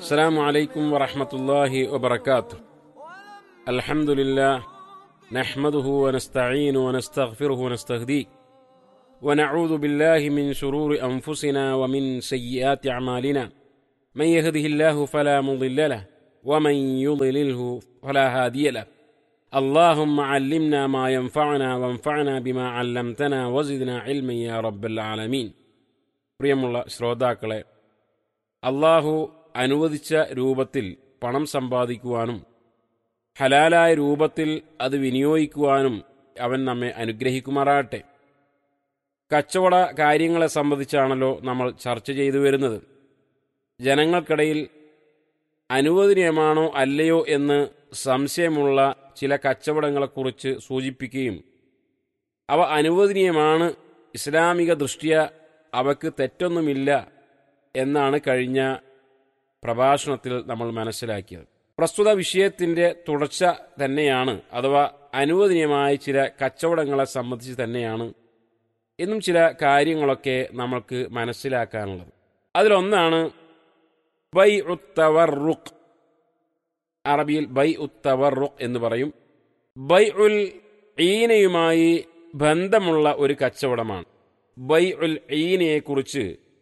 السلام عليكم ورحمة الله وبركاته الحمد لله نحمده ونستعين ونستغفره ونستهديه ونعوذ بالله من شرور أنفسنا ومن سيئات أعمالنا من يهده الله فلا مضل له ومن يضلله فلا هادي له اللهم علمنا ما ينفعنا وانفعنا بما علمتنا وزدنا علما يا رب العالمين പ്രിയമുള്ള ശ്രോതാക്കളെ അള്ളാഹു അനുവദിച്ച രൂപത്തിൽ പണം സമ്പാദിക്കുവാനും ഹലാലായ രൂപത്തിൽ അത് വിനിയോഗിക്കുവാനും അവൻ നമ്മെ അനുഗ്രഹിക്കുമാറാകട്ടെ കച്ചവട കാര്യങ്ങളെ സംബന്ധിച്ചാണല്ലോ നമ്മൾ ചർച്ച ചെയ്തു വരുന്നത് ജനങ്ങൾക്കിടയിൽ അനുവദനീയമാണോ അല്ലയോ എന്ന് സംശയമുള്ള ചില കച്ചവടങ്ങളെക്കുറിച്ച് സൂചിപ്പിക്കുകയും അവ അനുവദനീയമാണ് ഇസ്ലാമിക ദൃഷ്ടിയ അവക്ക് തെറ്റൊന്നുമില്ല എന്നാണ് കഴിഞ്ഞ പ്രഭാഷണത്തിൽ നമ്മൾ മനസ്സിലാക്കിയത് പ്രസ്തുത വിഷയത്തിന്റെ തുടർച്ച തന്നെയാണ് അഥവാ അനുവദനീയമായ ചില കച്ചവടങ്ങളെ സംബന്ധിച്ച് തന്നെയാണ് എന്നും ചില കാര്യങ്ങളൊക്കെ നമ്മൾക്ക് മനസ്സിലാക്കാനുള്ളത് അതിലൊന്നാണ് ബൈ ഉത്തവർറുഖ് അറബിയിൽ ബൈ ഉത്തവർറുഖ് എന്ന് പറയും ബൈ ഉൽ ഈനയുമായി ബന്ധമുള്ള ഒരു കച്ചവടമാണ് ബൈ ഉൽ ഈനയെക്കുറിച്ച്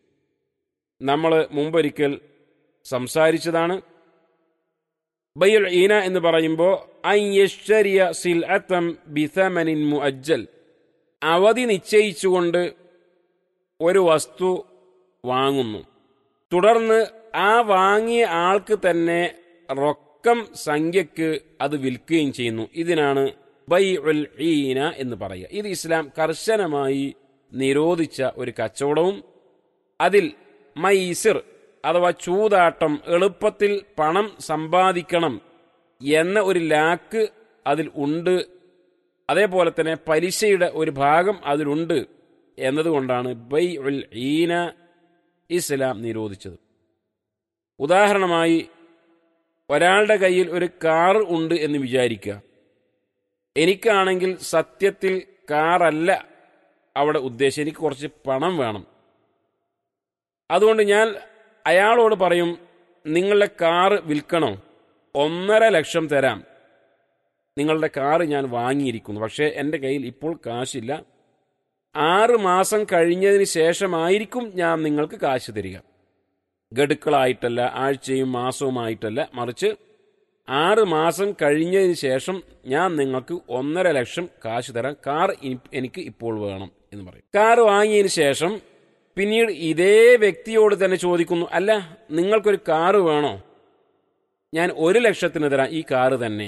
നമ്മൾ മുമ്പൊരിക്കൽ സംസാരിച്ചതാണ് ബൈഉൽ ഈന എന്ന് പറയുമ്പോൾ അയ്യശ്വരിയ സിൽ അത്തം ബിസമനിൻ മുഅജ്ജൽ അവധി നിശ്ചയിച്ചുകൊണ്ട് ഒരു വസ്തു വാങ്ങുന്നു തുടർന്ന് ആ വാങ്ങിയ ആൾക്ക് തന്നെ റൊക്കം സംഖ്യക്ക് അത് വിൽക്കുകയും ചെയ്യുന്നു ഇതിനാണ് ബൈ ഉൽ ഈന എന്ന് പറയുക ഇത് ഇസ്ലാം കർശനമായി നിരോധിച്ച ഒരു കച്ചവടവും അതിൽ മൈസിർ അഥവാ ചൂതാട്ടം എളുപ്പത്തിൽ പണം സമ്പാദിക്കണം എന്ന ഒരു ലാക്ക് അതിൽ ഉണ്ട് അതേപോലെ തന്നെ പലിശയുടെ ഒരു ഭാഗം അതിലുണ്ട് എന്നതുകൊണ്ടാണ് ബൈ ഉൽ ഈന ഇസ്ലാം നിരോധിച്ചത് ഉദാഹരണമായി ഒരാളുടെ കയ്യിൽ ഒരു കാർ ഉണ്ട് എന്ന് വിചാരിക്കുക എനിക്കാണെങ്കിൽ സത്യത്തിൽ കാറല്ല അവിടെ ഉദ്ദേശം എനിക്ക് കുറച്ച് പണം വേണം അതുകൊണ്ട് ഞാൻ അയാളോട് പറയും നിങ്ങളുടെ കാറ് വിൽക്കണോ ഒന്നര ലക്ഷം തരാം നിങ്ങളുടെ കാറ് ഞാൻ വാങ്ങിയിരിക്കുന്നു പക്ഷേ എൻ്റെ കയ്യിൽ ഇപ്പോൾ കാശില്ല ആറ് മാസം കഴിഞ്ഞതിന് ശേഷമായിരിക്കും ഞാൻ നിങ്ങൾക്ക് കാശ് തരിക ഗഡുക്കളായിട്ടല്ല ആഴ്ചയും മാസവുമായിട്ടല്ല മറിച്ച് ആറ് മാസം കഴിഞ്ഞതിന് ശേഷം ഞാൻ നിങ്ങൾക്ക് ഒന്നര ലക്ഷം കാശ് തരാം കാർ എനിക്ക് ഇപ്പോൾ വേണം എന്ന് പറയും കാർ വാങ്ങിയതിന് ശേഷം പിന്നീട് ഇതേ വ്യക്തിയോട് തന്നെ ചോദിക്കുന്നു അല്ല നിങ്ങൾക്കൊരു കാറ് വേണോ ഞാൻ ഒരു ലക്ഷത്തിന് തരാം ഈ കാറ് തന്നെ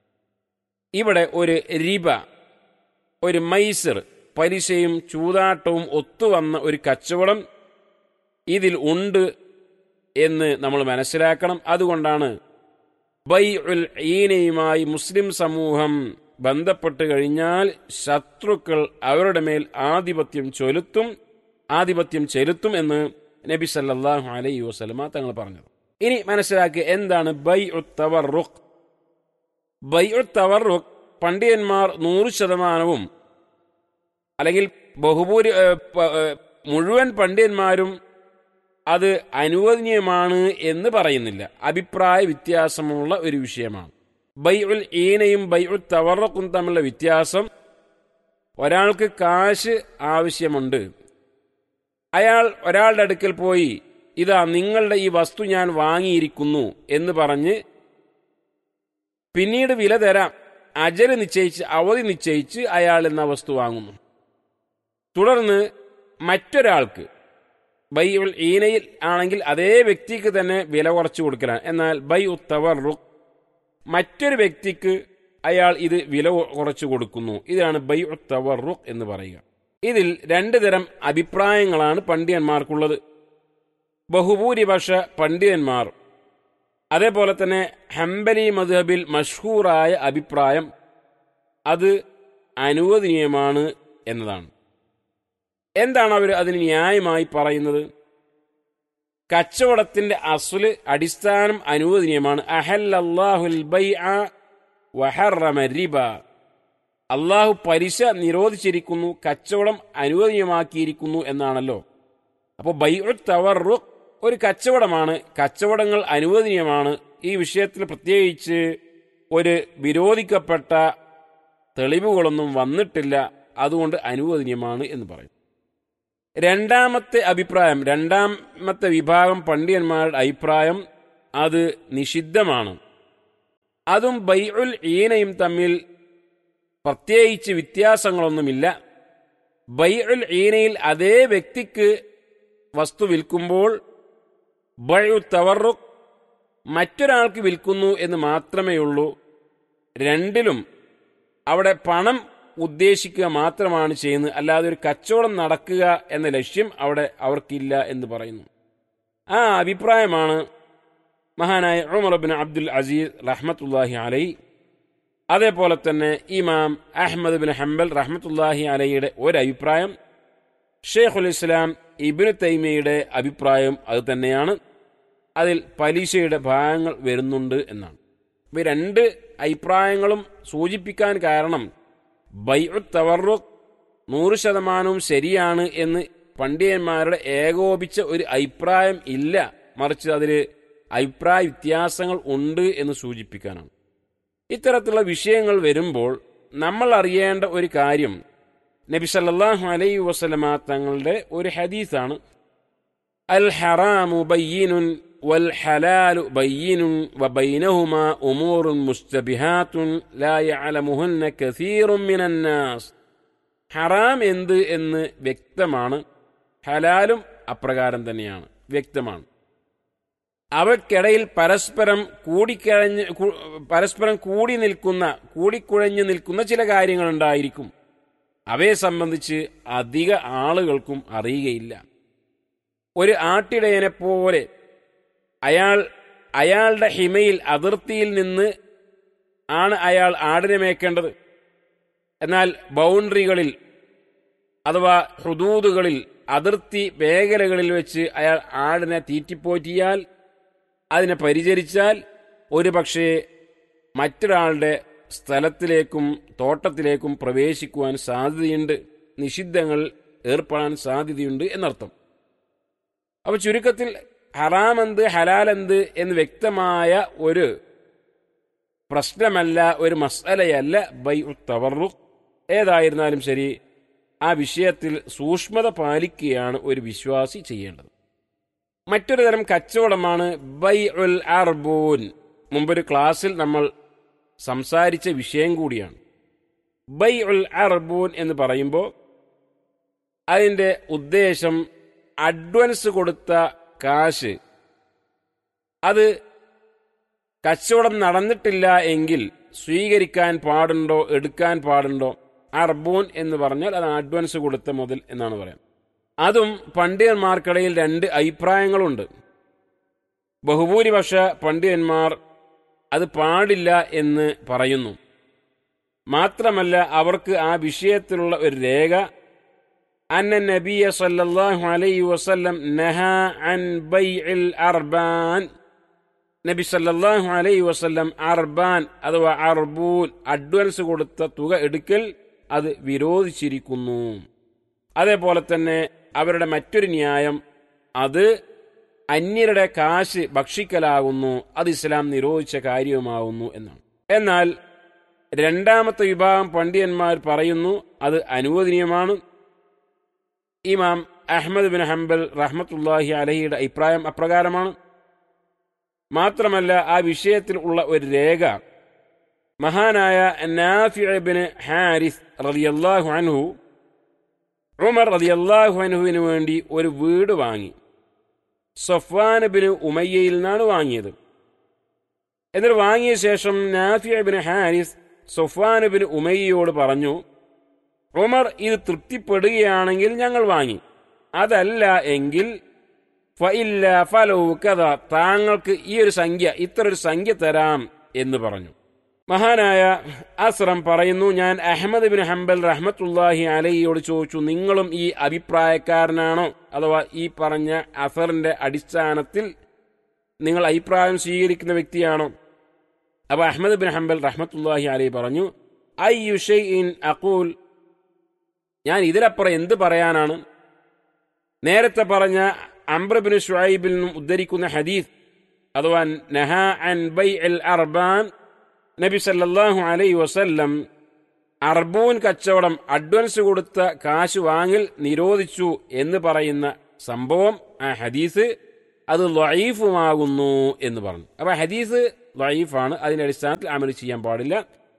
ഇവിടെ ഒരു റിബ ഒരു മൈസർ പലിശയും ചൂതാട്ടവും ഒത്തുവന്ന ഒരു കച്ചവടം ഇതിൽ ഉണ്ട് എന്ന് നമ്മൾ മനസ്സിലാക്കണം അതുകൊണ്ടാണ് ബൈ ഉൽ ഈനയുമായി മുസ്ലിം സമൂഹം ബന്ധപ്പെട്ട് കഴിഞ്ഞാൽ ശത്രുക്കൾ അവരുടെ മേൽ ആധിപത്യം ചൊലുത്തും ആധിപത്യം ചെലുത്തും എന്ന് നബി സല്ലാഹു അലൈഹി വസ്ലമ തങ്ങൾ പറഞ്ഞത് ഇനി മനസ്സിലാക്കുക എന്താണ് ബൈ ഉത്തവർറുഖ് ബൈ ഉത്തവർറുഖ് പണ്ഡിതന്മാർ നൂറ് ശതമാനവും അല്ലെങ്കിൽ ബഹുഭൂരി മുഴുവൻ പണ്ഡിതന്മാരും അത് അനുവദനീയമാണ് എന്ന് പറയുന്നില്ല അഭിപ്രായ വ്യത്യാസമുള്ള ഒരു വിഷയമാണ് ബൈ ഉൽ ഈനയും ബൈ ഉൽ തവറക്കും തമ്മിലുള്ള വ്യത്യാസം ഒരാൾക്ക് കാശ് ആവശ്യമുണ്ട് അയാൾ ഒരാളുടെ അടുക്കൽ പോയി ഇതാ നിങ്ങളുടെ ഈ വസ്തു ഞാൻ വാങ്ങിയിരിക്കുന്നു എന്ന് പറഞ്ഞ് പിന്നീട് വില തരാം അജര് നിശ്ചയിച്ച് അവധി നിശ്ചയിച്ച് അയാൾ എന്ന വസ്തു വാങ്ങുന്നു തുടർന്ന് മറ്റൊരാൾക്ക് ബൈ ഉൽ ഈനയിൽ ആണെങ്കിൽ അതേ വ്യക്തിക്ക് തന്നെ വില കുറച്ച് കൊടുക്കലാണ് എന്നാൽ ബൈ ഉത്തവർ മറ്റൊരു വ്യക്തിക്ക് അയാൾ ഇത് വില കുറച്ച് കൊടുക്കുന്നു ഇതാണ് ബൈ ഉത്തവർ എന്ന് പറയുക ഇതിൽ രണ്ടു തരം അഭിപ്രായങ്ങളാണ് പണ്ഡിതന്മാർക്കുള്ളത് ബഹുഭൂരിപക്ഷ പണ്ഡിതന്മാർ അതേപോലെ തന്നെ ഹംബലി മദ്ഹബിൽ മഷ്ഹൂറായ അഭിപ്രായം അത് അനുവദനീയമാണ് എന്നതാണ് എന്താണ് അവർ അതിന് ന്യായമായി പറയുന്നത് കച്ചവടത്തിന്റെ അസുല് അടിസ്ഥാനം അനുവദനീയമാണ് അഹല്ലാഹുൽ റിബ അള്ളാഹു പലിശ നിരോധിച്ചിരിക്കുന്നു കച്ചവടം അനുവദനീയമാക്കിയിരിക്കുന്നു എന്നാണല്ലോ അപ്പോൾ ബൈ തവറു ഒരു കച്ചവടമാണ് കച്ചവടങ്ങൾ അനുവദനീയമാണ് ഈ വിഷയത്തിൽ പ്രത്യേകിച്ച് ഒരു വിരോധിക്കപ്പെട്ട തെളിവുകളൊന്നും വന്നിട്ടില്ല അതുകൊണ്ട് അനുവദനീയമാണ് എന്ന് പറയും രണ്ടാമത്തെ അഭിപ്രായം രണ്ടാമത്തെ വിഭാഗം പണ്ഡിതന്മാരുടെ അഭിപ്രായം അത് നിഷിദ്ധമാണ് അതും ബൈഉൽ ഈനയും തമ്മിൽ പ്രത്യേകിച്ച് വ്യത്യാസങ്ങളൊന്നുമില്ല ബൈഉൽ ഈനയിൽ അതേ വ്യക്തിക്ക് വസ്തു വിൽക്കുമ്പോൾ ബൈഉ തവറുഖ് മറ്റൊരാൾക്ക് വിൽക്കുന്നു എന്ന് മാത്രമേ ഉള്ളൂ രണ്ടിലും അവിടെ പണം ഉദ്ദേശിക്കുക മാത്രമാണ് ചെയ്യുന്നത് അല്ലാതെ ഒരു കച്ചവടം നടക്കുക എന്ന ലക്ഷ്യം അവിടെ അവർക്കില്ല എന്ന് പറയുന്നു ആ അഭിപ്രായമാണ് മഹാനായ ഉമർ ബിൻ അബ്ദുൽ അസീസ് റഹ്മത്തുല്ലാഹി അലൈ അതേപോലെ തന്നെ ഇമാം അഹമ്മദ് ബിൻ ഹംബൽ റഹ്മത്തുല്ലാഹി അലൈയുടെ ഒരഭിപ്രായം ഷെയ്ഖുൽ ഇസ്ലാം ഇബിന് തൈമയുടെ അഭിപ്രായം അത് തന്നെയാണ് അതിൽ പലിശയുടെ ഭാഗങ്ങൾ വരുന്നുണ്ട് എന്നാണ് ഇവ രണ്ട് അഭിപ്രായങ്ങളും സൂചിപ്പിക്കാൻ കാരണം ബൈഉ തവറുഖ് നൂറ് ശതമാനവും ശരിയാണ് എന്ന് പണ്ഡിതന്മാരുടെ ഏകോപിച്ച ഒരു അഭിപ്രായം ഇല്ല മറിച്ച് അതിൽ അഭിപ്രായ വ്യത്യാസങ്ങൾ ഉണ്ട് എന്ന് സൂചിപ്പിക്കാനാണ് ഇത്തരത്തിലുള്ള വിഷയങ്ങൾ വരുമ്പോൾ നമ്മൾ അറിയേണ്ട ഒരു കാര്യം നബി സല്ലല്ലാഹു അലൈഹി വസല്ലമ തങ്ങളുടെ ഒരു ഹദീസാണ് അൽ ഹറാമു ബയ്യിനുൻ വൽ ഹലാലു ബയ്യിനുൻ വബൈനഹുമാ ഉമൂറുൻ മുസ്തബിഹാത്തുൻ ലാ യഅലമുഹുന്ന കസീറുൻ മിനൻ നാസ് ഹറാം എന്ത് എന്ന് വ്യക്തമാണ് ഹലാലും അപ്രകാരം തന്നെയാണ് വ്യക്തമാണ് അവയ്ക്കിടയിൽ പരസ്പരം കൂടിക്കഴഞ്ഞ് കു- പരസ്പരം കൂടി നിൽക്കുന്ന കൂടിക്കുഴഞ്ഞു നിൽക്കുന്ന ചില കാര്യങ്ങളുണ്ടായിരിക്കും അവയെ സംബന്ധിച്ച് അധിക ആളുകൾക്കും അറിയുകയില്ല ഒരു ആട്ടിടയനെ പോലെ അയാൾ അയാളുടെ ഹിമയിൽ അതിർത്തിയിൽ നിന്ന് ആണ് അയാൾ ആടിനെ മേക്കേണ്ടത് എന്നാൽ ബൗണ്ടറികളിൽ അഥവാ ഹുദൂദുകളിൽ അതിർത്തി മേഖലകളിൽ വെച്ച് അയാൾ ആടിനെ തീറ്റിപ്പോറ്റിയാൽ അതിനെ പരിചരിച്ചാൽ ഒരു പക്ഷേ മറ്റൊരാളുടെ സ്ഥലത്തിലേക്കും തോട്ടത്തിലേക്കും പ്രവേശിക്കുവാൻ സാധ്യതയുണ്ട് നിഷിദ്ധങ്ങൾ ഏർപ്പെടാൻ സാധ്യതയുണ്ട് എന്നർത്ഥം അപ്പൊ ചുരുക്കത്തിൽ ഹറാമെന്ത് ഹലാലെന്ത് എന്ന് വ്യക്തമായ ഒരു പ്രശ്നമല്ല ഒരു മസലയല്ല ബൈ തവറുഖ് ഏതായിരുന്നാലും ശരി ആ വിഷയത്തിൽ സൂക്ഷ്മത പാലിക്കുകയാണ് ഒരു വിശ്വാസി ചെയ്യേണ്ടത് മറ്റൊരു തരം കച്ചവടമാണ് ബൈ ഉൽ അർബൂൻ മുമ്പൊരു ക്ലാസ്സിൽ നമ്മൾ സംസാരിച്ച വിഷയം കൂടിയാണ് ബൈ ഉൽ അർബൂൻ എന്ന് പറയുമ്പോൾ അതിൻ്റെ ഉദ്ദേശം അഡ്വാൻസ് കൊടുത്ത കാശ് അത് കച്ചവടം നടന്നിട്ടില്ല എങ്കിൽ സ്വീകരിക്കാൻ പാടുണ്ടോ എടുക്കാൻ പാടുണ്ടോ അർബൂൻ എന്ന് പറഞ്ഞാൽ അത് അഡ്വാൻസ് കൊടുത്ത മുതൽ എന്നാണ് പറയാം അതും പണ്ഡിതന്മാർക്കിടയിൽ രണ്ട് അഭിപ്രായങ്ങളുണ്ട് ബഹുഭൂരിപക്ഷ പണ്ഡിതന്മാർ അത് പാടില്ല എന്ന് പറയുന്നു മാത്രമല്ല അവർക്ക് ആ വിഷയത്തിലുള്ള ഒരു രേഖ അന്ന നബിയ സല്ലല്ലാഹു അലൈഹി വസല്ലം നഹ അൻ ബൈഇൽ അർബാൻ നബി സല്ലല്ലാഹു അലൈഹി വസല്ലം അർബാൻ അഥവാ അർബൂൻ അഡ്വാൻസ് കൊടുത്ത തുക എടുക്കൽ അത് വിരോധിച്ചിരിക്കുന്നു അതേപോലെ തന്നെ അവരുടെ മറ്റൊരു ന്യായം അത് അന്യരുടെ കാശ് ഭക്ഷിക്കലാകുന്നു അത് ഇസ്ലാം നിരോധിച്ച കാര്യവുമാകുന്നു എന്നാണ് എന്നാൽ രണ്ടാമത്തെ വിഭാഗം പണ്ഡിതന്മാർ പറയുന്നു അത് അനുവദനീയമാണ് ഇമാം അഹമ്മദ് ബിൻ ഹംബൽ റഹ്മത്തുല്ലാഹി അലഹിയുടെ അഭിപ്രായം അപ്രകാരമാണ് മാത്രമല്ല ആ വിഷയത്തിൽ ഉള്ള ഒരു രേഖ മഹാനായ നാഫിബിന് ഹാരിസ് റളിയല്ലാഹു അൻഹു ഉമർ റളിയല്ലാഹു അൻഹുവിന് വേണ്ടി ഒരു വീട് വാങ്ങി സഫ്വാനബിന് ഉമയ്യയിൽ നിന്നാണ് വാങ്ങിയത് എന്നിട്ട് വാങ്ങിയ ശേഷം നാഫിബിന് ഹാരിസ് സഫ്വാനബിന് ഉമയ്യയോട് പറഞ്ഞു ഉമർ ഇത് തൃപ്തിപ്പെടുകയാണെങ്കിൽ ഞങ്ങൾ വാങ്ങി അതല്ല എങ്കിൽ ഫഇല്ല ഫലോ കഥ താങ്കൾക്ക് ഈ ഒരു സംഖ്യ ഇത്ര ഒരു സംഖ്യ തരാം എന്ന് പറഞ്ഞു മഹാനായ അസ്രം പറയുന്നു ഞാൻ അഹമ്മദ് ബിൻ ഹംബൽ റഹ്മത്തുല്ലാഹി അലഹിയോട് ചോദിച്ചു നിങ്ങളും ഈ അഭിപ്രായക്കാരനാണോ അഥവാ ഈ പറഞ്ഞ അസറിന്റെ അടിസ്ഥാനത്തിൽ നിങ്ങൾ അഭിപ്രായം സ്വീകരിക്കുന്ന വ്യക്തിയാണോ അപ്പൊ അഹമ്മദ് ബിൻ ഹംബൽ റഹ്മത്തുല്ലാഹി അലൈഹി പറഞ്ഞു ഐ യുഷൈൻ അഖൂൽ ഞാൻ ഇതിലപ്പുറം എന്ത് പറയാനാണ് നേരത്തെ പറഞ്ഞ അംബ്രബിന് ഷുഐബിൽ നിന്നും ഉദ്ധരിക്കുന്ന ഹദീസ് അഥവാ നഹ അൻ ബൈ അൽ അർബാൻ നബി സല്ലല്ലാഹു അലൈഹി വസല്ലം അർബൂൻ കച്ചവടം അഡ്വാൻസ് കൊടുത്ത കാശ് വാങ്ങൽ നിരോധിച്ചു എന്ന് പറയുന്ന സംഭവം ആ ഹദീസ് അത് ലൈഫുമാകുന്നു എന്ന് പറഞ്ഞു അപ്പൊ ഹദീസ് ലൈഫാണ് അതിന്റെ അടിസ്ഥാനത്തിൽ അമൽ ചെയ്യാൻ പാടില്ല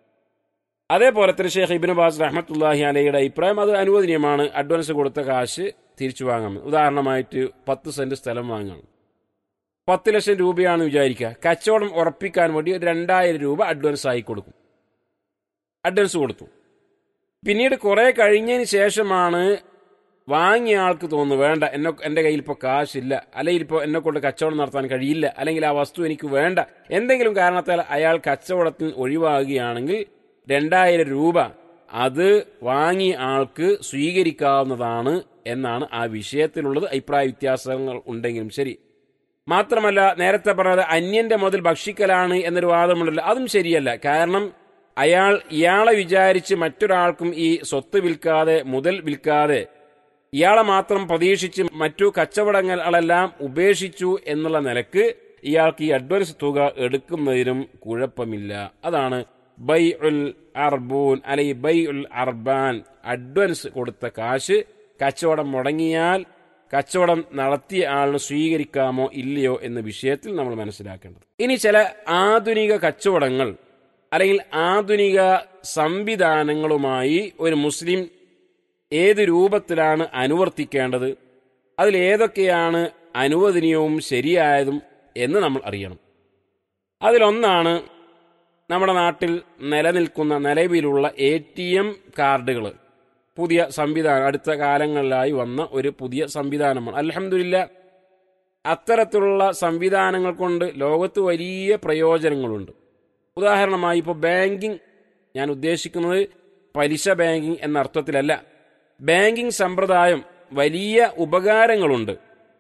അതേപോലെ തന്നെ ഷേഖ് ഇബിൻ ബാസ് റഹ്മത്തുല്ലാഹി അലയുടെ അഭിപ്രായം അത് അനുവദനീയമാണ് അഡ്വാൻസ് കൊടുത്ത കാശ് തിരിച്ചു വാങ്ങാം ഉദാഹരണമായിട്ട് പത്ത് സെന്റ് സ്ഥലം വാങ്ങണം പത്ത് ലക്ഷം രൂപയാണെന്ന് വിചാരിക്കുക കച്ചവടം ഉറപ്പിക്കാൻ വേണ്ടി ഒരു രണ്ടായിരം രൂപ അഡ്വാൻസ് ആയി കൊടുക്കും അഡ്വാൻസ് കൊടുത്തു പിന്നീട് കുറെ കഴിഞ്ഞതിന് ശേഷമാണ് വാങ്ങിയ ആൾക്ക് തോന്നുന്നു വേണ്ട എന്നെ എൻ്റെ കയ്യിൽ ഇപ്പോൾ കാശില്ല അല്ലെങ്കിൽ ഇപ്പോൾ എന്നെ കൊണ്ട് കച്ചവടം നടത്താൻ കഴിയില്ല അല്ലെങ്കിൽ ആ വസ്തു എനിക്ക് വേണ്ട എന്തെങ്കിലും കാരണത്താൽ അയാൾ കച്ചവടത്തിൽ ഒഴിവാകുകയാണെങ്കിൽ രണ്ടായിരം രൂപ അത് വാങ്ങിയ ആൾക്ക് സ്വീകരിക്കാവുന്നതാണ് എന്നാണ് ആ വിഷയത്തിലുള്ളത് അഭിപ്രായ വ്യത്യാസങ്ങൾ ഉണ്ടെങ്കിലും ശരി മാത്രമല്ല നേരത്തെ പറഞ്ഞത് അന്യന്റെ മുതൽ ഭക്ഷിക്കലാണ് എന്നൊരു വാദമുണ്ടല്ലോ അതും ശരിയല്ല കാരണം അയാൾ ഇയാളെ വിചാരിച്ച് മറ്റൊരാൾക്കും ഈ സ്വത്ത് വിൽക്കാതെ മുതൽ വിൽക്കാതെ ഇയാളെ മാത്രം പ്രതീക്ഷിച്ച് മറ്റു കച്ചവടങ്ങളെല്ലാം ഉപേക്ഷിച്ചു എന്നുള്ള നിലക്ക് ഇയാൾക്ക് ഈ അഡ്വാൻസ് തുക എടുക്കുന്നതിനും കുഴപ്പമില്ല അതാണ് ബൈ ഉൽ അർബൂൻ അല്ലെങ്കിൽ ബൈ ഉൽ അർബാൻ അഡ്വാൻസ് കൊടുത്ത കാശ് കച്ചവടം മുടങ്ങിയാൽ കച്ചവടം നടത്തിയ ആളിന് സ്വീകരിക്കാമോ ഇല്ലയോ എന്ന വിഷയത്തിൽ നമ്മൾ മനസ്സിലാക്കേണ്ടത് ഇനി ചില ആധുനിക കച്ചവടങ്ങൾ അല്ലെങ്കിൽ ആധുനിക സംവിധാനങ്ങളുമായി ഒരു മുസ്ലിം ഏത് രൂപത്തിലാണ് അനുവർത്തിക്കേണ്ടത് അതിൽ ഏതൊക്കെയാണ് അനുവദനീയവും ശരിയായതും എന്ന് നമ്മൾ അറിയണം അതിലൊന്നാണ് നമ്മുടെ നാട്ടിൽ നിലനിൽക്കുന്ന നിലവിലുള്ള എ ടി എം കാർഡുകൾ പുതിയ സംവിധാനം അടുത്ത കാലങ്ങളിലായി വന്ന ഒരു പുതിയ സംവിധാനമാണ് അലഹമില്ല അത്തരത്തിലുള്ള സംവിധാനങ്ങൾ കൊണ്ട് ലോകത്ത് വലിയ പ്രയോജനങ്ങളുണ്ട് ഉദാഹരണമായി ഇപ്പോൾ ബാങ്കിങ് ഞാൻ ഉദ്ദേശിക്കുന്നത് പലിശ ബാങ്കിങ് എന്ന അർത്ഥത്തിലല്ല ബാങ്കിങ് സമ്പ്രദായം വലിയ ഉപകാരങ്ങളുണ്ട്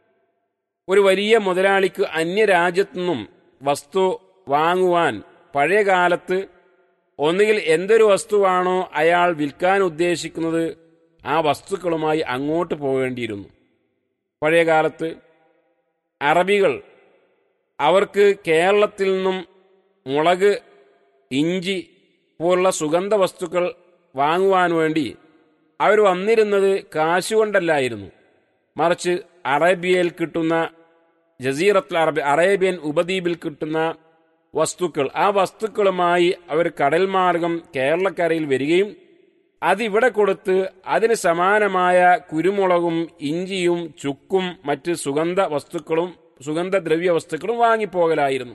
ഒരു വലിയ മുതലാളിക്ക് അന്യരാജ്യത്തു നിന്നും വസ്തു വാങ്ങുവാൻ പഴയ കാലത്ത് ഒന്നുകിൽ എന്തൊരു വസ്തുവാണോ അയാൾ വിൽക്കാൻ ഉദ്ദേശിക്കുന്നത് ആ വസ്തുക്കളുമായി അങ്ങോട്ട് പോകേണ്ടിയിരുന്നു പഴയ കാലത്ത് അറബികൾ അവർക്ക് കേരളത്തിൽ നിന്നും മുളക് ഇഞ്ചി പോലുള്ള സുഗന്ധ വസ്തുക്കൾ വാങ്ങുവാൻ വേണ്ടി അവർ വന്നിരുന്നത് കാശുകൊണ്ടല്ലായിരുന്നു മറിച്ച് അറേബ്യയിൽ കിട്ടുന്ന ജസീറത്തുൽ അറബി അറേബ്യൻ ഉപദ്വീപിൽ കിട്ടുന്ന വസ്തുക്കൾ ആ വസ്തുക്കളുമായി അവർ കടൽ മാർഗം കേരളക്കരയിൽ വരികയും അതിവിടെ കൊടുത്ത് അതിന് സമാനമായ കുരുമുളകും ഇഞ്ചിയും ചുക്കും മറ്റ് സുഗന്ധ വസ്തുക്കളും സുഗന്ധദ്രവ്യ വസ്തുക്കളും വാങ്ങിപ്പോകലായിരുന്നു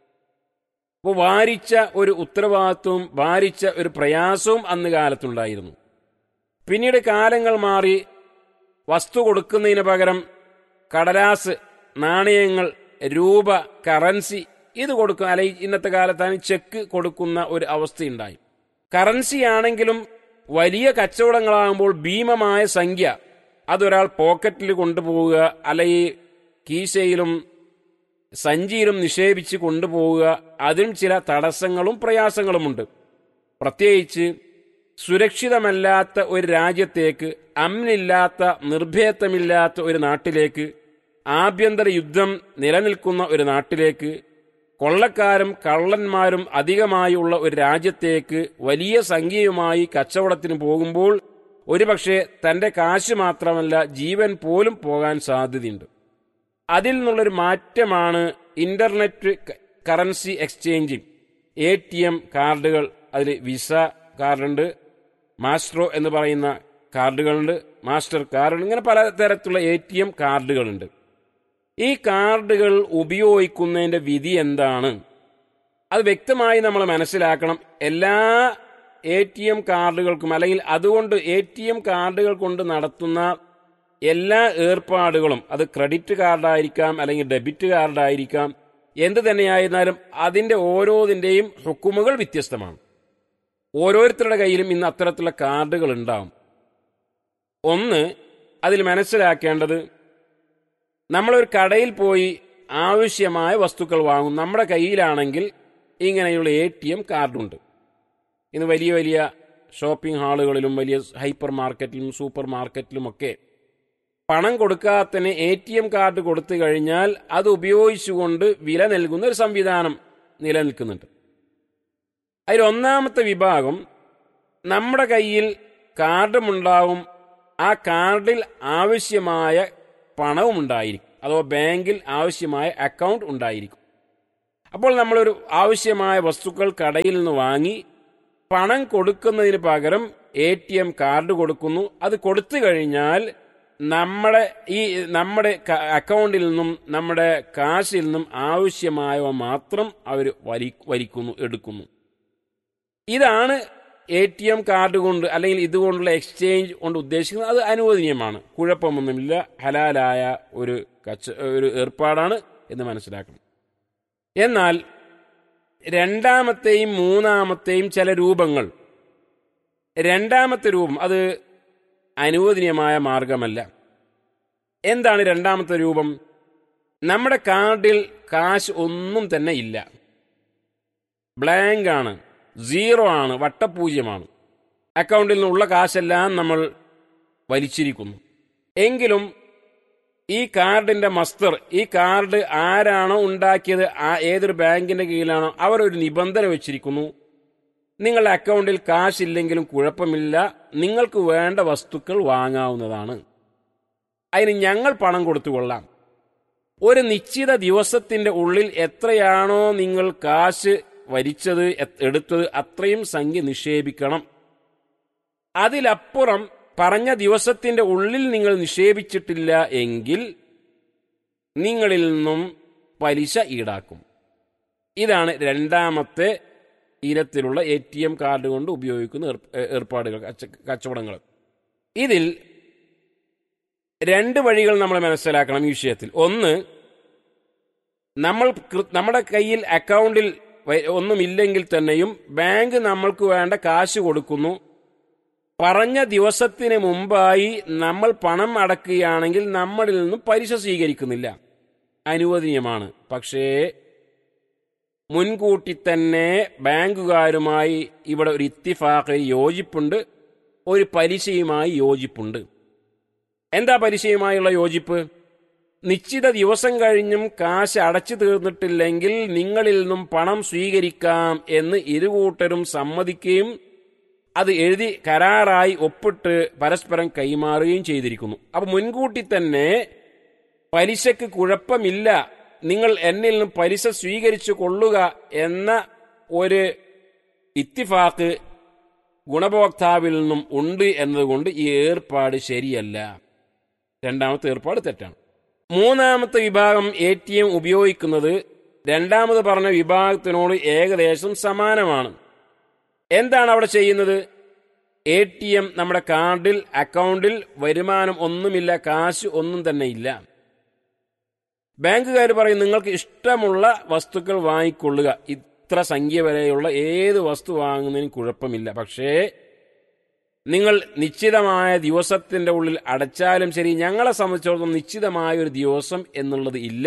അപ്പോൾ വാരിച്ച ഒരു ഉത്തരവാദിത്വവും വാരിച്ച ഒരു പ്രയാസവും അന്ന് കാലത്തുണ്ടായിരുന്നു പിന്നീട് കാലങ്ങൾ മാറി വസ്തു കൊടുക്കുന്നതിന് പകരം കടലാസ് നാണയങ്ങൾ രൂപ കറൻസി ഇത് കൊടുക്കുക അല്ലെങ്കിൽ ഇന്നത്തെ കാലത്താണ് ചെക്ക് കൊടുക്കുന്ന ഒരു അവസ്ഥയുണ്ടായി കറൻസി ആണെങ്കിലും വലിയ കച്ചവടങ്ങളാകുമ്പോൾ ഭീമമായ സംഖ്യ അതൊരാൾ പോക്കറ്റിൽ കൊണ്ടുപോവുക അല്ലെങ്കിൽ കീശയിലും സഞ്ചിയിലും നിക്ഷേപിച്ച് കൊണ്ടുപോവുക അതിനും ചില തടസ്സങ്ങളും പ്രയാസങ്ങളുമുണ്ട് പ്രത്യേകിച്ച് സുരക്ഷിതമല്ലാത്ത ഒരു രാജ്യത്തേക്ക് അമ്നില്ലാത്ത നിർഭയത്വമില്ലാത്ത ഒരു നാട്ടിലേക്ക് ആഭ്യന്തര യുദ്ധം നിലനിൽക്കുന്ന ഒരു നാട്ടിലേക്ക് കൊള്ളക്കാരും കള്ളന്മാരും അധികമായി ഉള്ള ഒരു രാജ്യത്തേക്ക് വലിയ സംഖ്യയുമായി കച്ചവടത്തിന് പോകുമ്പോൾ ഒരുപക്ഷെ തന്റെ കാശ് മാത്രമല്ല ജീവൻ പോലും പോകാൻ സാധ്യതയുണ്ട് അതിൽ നിന്നുള്ളൊരു മാറ്റമാണ് internet currency exchanging A T M കാർഡുകൾ അതിൽ വിസ കാർഡുണ്ട് മാസ്ട്രോ എന്ന് പറയുന്ന കാർഡുകളുണ്ട് മാസ്റ്റർ കാർഡ് ഇങ്ങനെ പലതരത്തിലുള്ള എ ടി എം കാർഡുകളുണ്ട് ഈ കാർഡുകൾ ഉപയോഗിക്കുന്നതിന്റെ വിധി എന്താണ് അത് വ്യക്തമായി നമ്മൾ മനസ്സിലാക്കണം എല്ലാ എ ടി എം കാർഡുകൾക്കും അല്ലെങ്കിൽ അതുകൊണ്ട് എ ടി എം കാർഡുകൾ കൊണ്ട് നടത്തുന്ന എല്ലാ ഏർപ്പാടുകളും അത് ക്രെഡിറ്റ് കാർഡായിരിക്കാം അല്ലെങ്കിൽ ഡെബിറ്റ് കാർഡായിരിക്കാം എന്ത് തന്നെയായിരുന്നാലും അതിന്റെ ഓരോതിന്റെയും ഹുക്കുമുകൾ വ്യത്യസ്തമാണ് ഓരോരുത്തരുടെ കയ്യിലും ഇന്ന് അത്തരത്തിലുള്ള കാർഡുകൾ ഉണ്ടാവും ഒന്ന് അതിൽ മനസ്സിലാക്കേണ്ടത് നമ്മളൊരു കടയിൽ പോയി ആവശ്യമായ വസ്തുക്കൾ വാങ്ങും നമ്മുടെ കയ്യിലാണെങ്കിൽ ഇങ്ങനെയുള്ള എ ടി എം കാർഡുണ്ട് ഇന്ന് വലിയ വലിയ ഷോപ്പിംഗ് ഹാളുകളിലും വലിയ ഹൈപ്പർ മാർക്കറ്റിലും സൂപ്പർ മാർക്കറ്റിലുമൊക്കെ പണം കൊടുക്കാത്തതിന് എ ടി എം കാർഡ് കൊടുത്തു കഴിഞ്ഞാൽ അത് ഉപയോഗിച്ചുകൊണ്ട് വില നൽകുന്ന ഒരു സംവിധാനം നിലനിൽക്കുന്നുണ്ട് അതിൽ ഒന്നാമത്തെ വിഭാഗം നമ്മുടെ കയ്യിൽ കാർഡുമുണ്ടാവും ആ കാർഡിൽ ആവശ്യമായ പണവും ഉണ്ടായിരിക്കും അഥവാ ബാങ്കിൽ ആവശ്യമായ അക്കൗണ്ട് ഉണ്ടായിരിക്കും അപ്പോൾ നമ്മളൊരു ആവശ്യമായ വസ്തുക്കൾ കടയിൽ നിന്ന് വാങ്ങി പണം കൊടുക്കുന്നതിന് പകരം എ ടി എം കാർഡ് കൊടുക്കുന്നു അത് കൊടുത്തു കഴിഞ്ഞാൽ നമ്മുടെ ഈ നമ്മുടെ ക- അക്കൗണ്ടിൽ നിന്നും നമ്മുടെ കാശിൽ നിന്നും ആവശ്യമായവ മാത്രം അവർ വലി വലിക്കുന്നു എടുക്കുന്നു ഇതാണ് എ ടി എം കാർഡ് കൊണ്ട് അല്ലെങ്കിൽ ഇതുകൊണ്ടുള്ള എക്സ്ചേഞ്ച് കൊണ്ട് ഉദ്ദേശിക്കുന്നത് അത് അനുവദനീയമാണ് കുഴപ്പമൊന്നുമില്ല ഹലാലായ ഒരു കച്ച ഒരു ഏർപ്പാടാണ് എന്ന് മനസ്സിലാക്കണം എന്നാൽ രണ്ടാമത്തെയും മൂന്നാമത്തെയും ചില രൂപങ്ങൾ രണ്ടാമത്തെ രൂപം അത് അനുവദനീയമായ മാർഗമല്ല എന്താണ് രണ്ടാമത്തെ രൂപം നമ്മുടെ കാർഡിൽ കാശ് ഒന്നും തന്നെ ഇല്ല ബ്ലാങ്ക് ആണ് സീറോ ആണ് വട്ടപൂജ്യമാണ് അക്കൗണ്ടിൽ നിന്നുള്ള കാശെല്ലാം നമ്മൾ വലിച്ചിരിക്കുന്നു എങ്കിലും ഈ കാർഡിന്റെ മസ്തർ ഈ കാർഡ് ആരാണോ ഉണ്ടാക്കിയത് ആ ഏതൊരു ബാങ്കിന്റെ കീഴിലാണോ അവർ ഒരു നിബന്ധന വെച്ചിരിക്കുന്നു നിങ്ങളുടെ അക്കൗണ്ടിൽ കാശില്ലെങ്കിലും കുഴപ്പമില്ല നിങ്ങൾക്ക് വേണ്ട വസ്തുക്കൾ വാങ്ങാവുന്നതാണ് അതിന് ഞങ്ങൾ പണം കൊടുത്തുകൊള്ളാം ഒരു നിശ്ചിത ദിവസത്തിന്റെ ഉള്ളിൽ എത്രയാണോ നിങ്ങൾ കാശ് വരിച്ചത് എ- എടുത്തത് അത്രയും സംഖ്യ നിക്ഷേപിക്കണം അതിലപ്പുറം പറഞ്ഞ ദിവസത്തിന്റെ ഉള്ളിൽ നിങ്ങൾ നിക്ഷേപിച്ചിട്ടില്ല എങ്കിൽ നിങ്ങളിൽ നിന്നും പലിശ ഈടാക്കും ഇതാണ് രണ്ടാമത്തെ ഇനത്തിലുള്ള എ ടി എം കാർഡ് കൊണ്ട് ഉപയോഗിക്കുന്ന ഏർ- ഏർപ്പാടുകൾ കച്ച- കച്ചവടങ്ങൾ ഇതിൽ രണ്ട് വഴികൾ നമ്മൾ മനസ്സിലാക്കണം ഈ വിഷയത്തിൽ ഒന്ന് നമ്മൾ കൃ- നമ്മുടെ കയ്യിൽ അക്കൗണ്ടിൽ വ- ഒന്നുമില്ലെങ്കിൽ തന്നെയും ബാങ്ക് നമ്മൾക്ക് വേണ്ട കാശ് കൊടുക്കുന്നു പറഞ്ഞ ദിവസത്തിന് മുമ്പായി നമ്മൾ പണം അടക്കുകയാണെങ്കിൽ നമ്മളിൽ നിന്നും പലിശ സ്വീകരിക്കുന്നില്ല അനുവദനീയമാണ് പക്ഷേ മുൻകൂട്ടി തന്നെ ബാങ്കുകാരുമായി ഇവിടെ ഒരു ഇത്തിഫാഖ് യോജിപ്പുണ്ട് ഒരു പലിശയുമായി യോജിപ്പുണ്ട് എന്താ പലിശയുമായുള്ള യോജിപ്പ് നിശ്ചിത ദിവസം കഴിഞ്ഞും കാശ് അടച്ചു തീർന്നിട്ടില്ലെങ്കിൽ നിങ്ങളിൽ നിന്നും പണം സ്വീകരിക്കാം എന്ന് ഇരുകൂട്ടരും സമ്മതിക്കുകയും അത് എഴുതി കരാറായി ഒപ്പിട്ട് പരസ്പരം കൈമാറുകയും ചെയ്തിരിക്കുന്നു അപ്പൊ മുൻകൂട്ടി തന്നെ പലിശക്ക് കുഴപ്പമില്ല നിങ്ങൾ എന്നിൽ നിന്നും പലിശ സ്വീകരിച്ചു കൊള്ളുക എന്ന ഒരു ഇത്തിഫാക്ക് ഗുണഭോക്താവിൽ നിന്നും ഉണ്ട് എന്നതുകൊണ്ട് ഈ ഏർപ്പാട് ശരിയല്ല രണ്ടാമത്തെ ഏർപ്പാട് തെറ്റാണ് മൂന്നാമത്തെ വിഭാഗം എ ടി എം ഉപയോഗിക്കുന്നത് രണ്ടാമത് പറഞ്ഞ വിഭാഗത്തിനോട് ഏകദേശം സമാനമാണ് എന്താണ് അവിടെ ചെയ്യുന്നത് എ ടി എം നമ്മുടെ കാർഡിൽ അക്കൗണ്ടിൽ വരുമാനം ഒന്നുമില്ല കാശ് ഒന്നും തന്നെ ഇല്ല ബാങ്കുകാർ പറയും നിങ്ങൾക്ക് ഇഷ്ടമുള്ള വസ്തുക്കൾ വാങ്ങിക്കൊള്ളുക ഇത്ര സംഖ്യ വരെയുള്ള ഏത് വസ്തു വാങ്ങുന്നതിന് കുഴപ്പമില്ല പക്ഷേ നിങ്ങൾ നിശ്ചിതമായ ദിവസത്തിന്റെ ഉള്ളിൽ അടച്ചാലും ശരി ഞങ്ങളെ സംബന്ധിച്ചിടത്തോളം നിശ്ചിതമായ ഒരു ദിവസം എന്നുള്ളത് ഇല്ല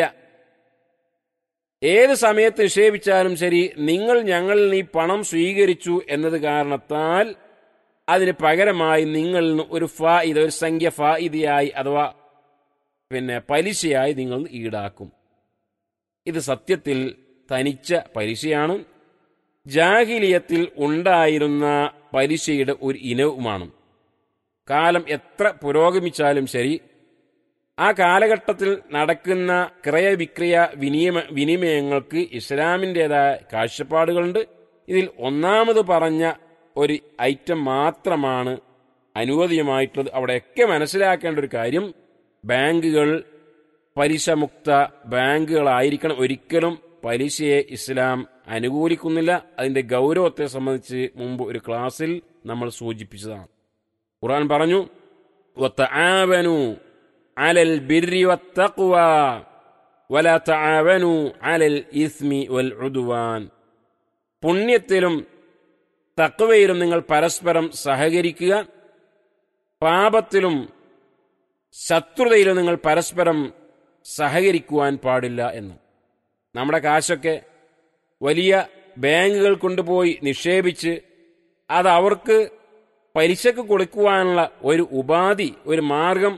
ഏത് സമയത്ത് നിക്ഷേപിച്ചാലും ശരി നിങ്ങൾ ഞങ്ങളിൽ നിന്ന് ഈ പണം സ്വീകരിച്ചു എന്നത് കാരണത്താൽ അതിന് പകരമായി നിങ്ങളിൽ നിന്ന് ഒരു ഫായിദ ഒരു സംഖ്യ ഫായിദയായി അഥവാ പിന്നെ പലിശയായി നിങ്ങൾ ഈടാക്കും ഇത് സത്യത്തിൽ തനിച്ച പലിശയാണ് ജാഹിലിയത്തിൽ ഉണ്ടായിരുന്ന പലിശയുടെ ഒരു ഇനവുമാണ് കാലം എത്ര പുരോഗമിച്ചാലും ശരി ആ കാലഘട്ടത്തിൽ നടക്കുന്ന ക്രയവിക്രയ വിനിയമ വിനിമയങ്ങൾക്ക് ഇസ്ലാമിൻ്റെതായ കാഴ്ചപ്പാടുകളുണ്ട് ഇതിൽ ഒന്നാമത് പറഞ്ഞ ഒരു ഐറ്റം മാത്രമാണ് അനുവദീയമായിട്ടുള്ളത് അവിടെയൊക്കെ മനസ്സിലാക്കേണ്ട ഒരു കാര്യം ബാങ്കുകൾ പലിശമുക്ത ബാങ്കുകളായിരിക്കണം ഒരിക്കലും പലിശയെ ഇസ്ലാം അനുകൂലിക്കുന്നില്ല അതിന്റെ ഗൗരവത്തെ സംബന്ധിച്ച് മുമ്പ് ഒരു ക്ലാസ്സിൽ നമ്മൾ സൂചിപ്പിച്ചതാണ് ഖുർആൻ പറഞ്ഞു "വതആവനു അലൽ ബിർരി വത്തഖ്വ വലാ തആവനു അലൽ ഇസ്മി വൽ ഉദ്വാൻ പുണ്യത്തിലും തക്വയിലും നിങ്ങൾ പരസ്പരം സഹകരിക്കുക പാപത്തിലും ശത്രുതയിലും നിങ്ങൾ പരസ്പരം സഹകരിക്കുവാൻ പാടില്ല എന്ന് നമ്മുടെ കാശൊക്കെ വലിയ ബാങ്കുകൾ കൊണ്ടുപോയി നിക്ഷേപിച്ച് അത് അവർക്ക് പലിശക്ക് കൊടുക്കുവാനുള്ള ഒരു ഉപാധി ഒരു മാർഗം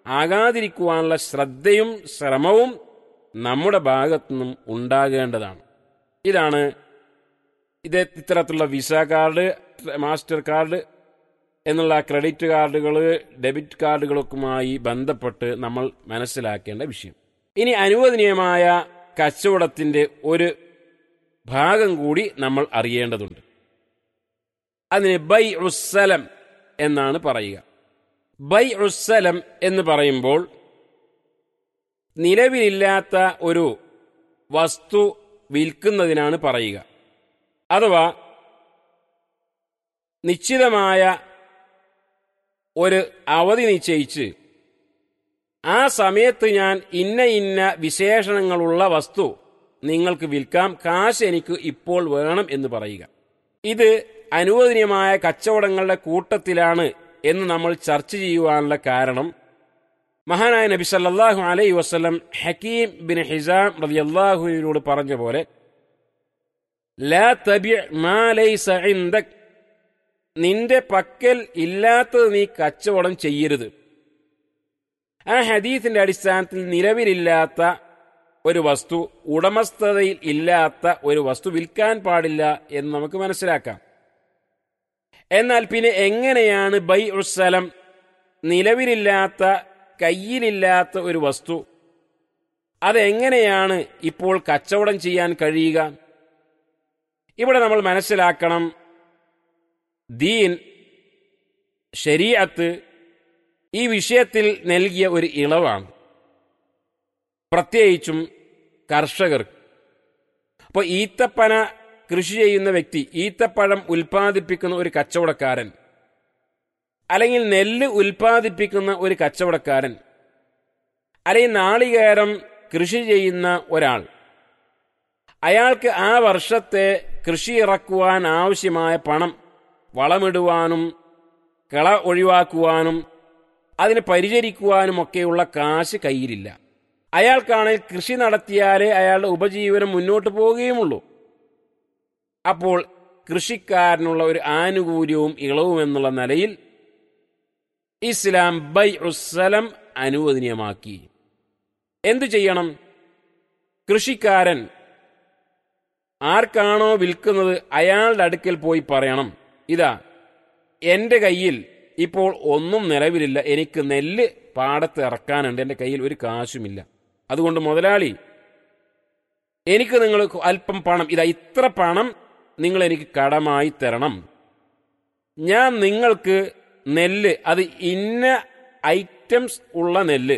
ആകാതിരിക്കുവാനുള്ള ശ്രദ്ധയും ശ്രമവും നമ്മുടെ ഭാഗത്തുനിന്നും ഉണ്ടാകേണ്ടതാണ് ഇതാണ് ഇത് ഇത്തരത്തിലുള്ള വിസ കാർഡ് മാസ്റ്റർ കാർഡ് എന്നുള്ള ക്രെഡിറ്റ് കാർഡുകൾ ഡെബിറ്റ് കാർഡുകളൊക്കെയുമായി ബന്ധപ്പെട്ട് നമ്മൾ മനസ്സിലാക്കേണ്ട വിഷയം ഇനി അനുവദനീയമായ കച്ചവടത്തിന്റെ ഒരു ഭാഗം കൂടി നമ്മൾ അറിയേണ്ടതുണ്ട് അതിന് ബൈ ഉസ്സലം എന്നാണ് പറയുക ബൈ ഉസ്സലം എന്ന് പറയുമ്പോൾ നിലവിലില്ലാത്ത ഒരു വസ്തു വിൽക്കുന്നതിനാണ് പറയുക അഥവാ നിശ്ചിതമായ ഒരു അവധി നിശ്ചയിച്ച് ആ സമയത്ത് ഞാൻ ഇന്ന ഇന്ന വിശേഷണങ്ങളുള്ള വസ്തു നിങ്ങൾക്ക് വിൽക്കാം കാശ് എനിക്ക് ഇപ്പോൾ വേണം എന്ന് പറയുക ഇത് അനുവദനീയമായ കച്ചവടങ്ങളുടെ കൂട്ടത്തിലാണ് എന്ന് നമ്മൾ ചർച്ച ചെയ്യുവാനുള്ള കാരണം മഹാനായ നബി സല്ലല്ലാഹു അലൈഹി വസല്ലം ഹക്കീം ബിൻ ഹിസാം റളിയല്ലാഹുവിനോട് പറഞ്ഞ പോലെ ലാ തബി മാ ലൈസ ഇൻദക് നിന്റെ പക്കൽ ഇല്ലാത്തത് നീ കച്ചവടം ചെയ്യരുത് ആ ഹദീസിന്റെ അടിസ്ഥാനത്തിൽ നിലവിലില്ലാത്ത ഒരു വസ്തു ഉടമസ്ഥതയിൽ ഇല്ലാത്ത ഒരു വസ്തു വിൽക്കാൻ പാടില്ല എന്ന് നമുക്ക് മനസ്സിലാക്കാം എന്നാൽ പിന്നെ എങ്ങനെയാണ് ബൈ ഉസ്സലം നിലവിലില്ലാത്ത കയ്യിലില്ലാത്ത ഒരു വസ്തു അതെങ്ങനെയാണ് ഇപ്പോൾ കച്ചവടം ചെയ്യാൻ കഴിയുക ഇവിടെ നമ്മൾ മനസ്സിലാക്കണം ദീൻ ശരീഅത്ത് ഈ വിഷയത്തിൽ നൽകിയ ഒരു ഇളവാണ് പ്രത്യേകിച്ചും കർഷകർക്ക് അപ്പോൾ ഈത്തപ്പന കൃഷി ചെയ്യുന്ന വ്യക്തി ഈത്തപ്പഴം ഉൽപ്പാദിപ്പിക്കുന്ന ഒരു കച്ചവടക്കാരൻ അല്ലെങ്കിൽ നെല്ല് ഉൽപ്പാദിപ്പിക്കുന്ന ഒരു കച്ചവടക്കാരൻ അല്ലെങ്കിൽ നാളികേരം കൃഷി ചെയ്യുന്ന ഒരാൾ അയാൾക്ക് ആ വർഷത്തെ കൃഷി ഇറക്കുവാൻ ആവശ്യമായ പണം വളമിടുവാനും കള ഒഴിവാക്കുവാനും അതിനെ പരിചരിക്കുവാനുമൊക്കെയുള്ള കാശ് കയ്യിലില്ല അയാൾക്കാണെങ്കിൽ കൃഷി നടത്തിയാലേ അയാളുടെ ഉപജീവനം മുന്നോട്ട് പോവുകയുമുള്ളൂ അപ്പോൾ കൃഷിക്കാരനുള്ള ഒരു ആനുകൂല്യവും ഇളവും എന്നുള്ള നിലയിൽ ഇസ്ലാം ബൈ ഉസ്സലം അനുവദനീയമാക്കി എന്തു ചെയ്യണം കൃഷിക്കാരൻ ആർക്കാണോ വിൽക്കുന്നത് അയാളുടെ അടുക്കൽ പോയി പറയണം ഇതാ എന്റെ കയ്യിൽ ഇപ്പോൾ ഒന്നും നിലവിലില്ല എനിക്ക് നെല്ല് പാടത്ത് ഇറക്കാനുണ്ട് എൻ്റെ കയ്യിൽ ഒരു കാശുമില്ല അതുകൊണ്ട് മുതലാളി എനിക്ക് നിങ്ങൾ അല്പം പണം ഇതാ ഇത്ര പണം നിങ്ങൾ എനിക്ക് കടമായി തരണം ഞാൻ നിങ്ങൾക്ക് നെല്ല് അത് ഇന്ന ഐറ്റംസ് ഉള്ള നെല്ല്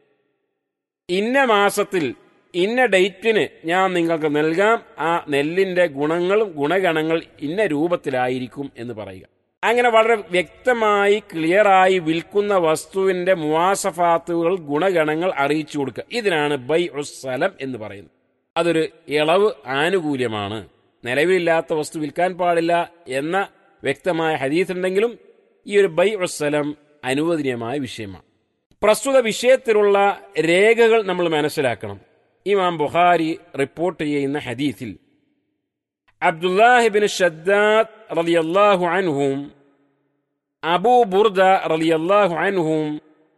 ഇന്ന മാസത്തിൽ ഇന്ന ഡേറ്റിന് ഞാൻ നിങ്ങൾക്ക് നൽകാം ആ നെല്ലിന്റെ ഗുണങ്ങളും ഗുണഗണങ്ങൾ ഇന്ന രൂപത്തിലായിരിക്കും എന്ന് പറയുക അങ്ങനെ വളരെ വ്യക്തമായി ക്ലിയറായി വിൽക്കുന്ന വസ്തുവിന്റെ മുവാസഫാത്തുകൾ ഗുണഗണങ്ങൾ അറിയിച്ചു കൊടുക്കുക ഇതിനാണ് ബൈ ഉസ്സലം എന്ന് പറയുന്നത് അതൊരു ഇളവ് ആനുകൂല്യമാണ് നിലവിലില്ലാത്ത വസ്തു വിൽക്കാൻ പാടില്ല എന്ന വ്യക്തമായ ഹദീസ് ഉണ്ടെങ്കിലും ഈ ഒരു ബൈ ഉസ്സലം അനുവദനീയമായ വിഷയമാണ് പ്രസ്തുത വിഷയത്തിലുള്ള രേഖകൾ നമ്മൾ മനസ്സിലാക്കണം ഇമാം ബുഖാരി റിപ്പോർട്ട് ചെയ്യുന്ന ഹദീസിൽ അബ്ദുല്ലാഹിബിൻ ഷദ്ദാദ് റളിയല്ലാഹു അൻഹും അബൂ ബുർദ റളിയല്ലാഹു അൻഹും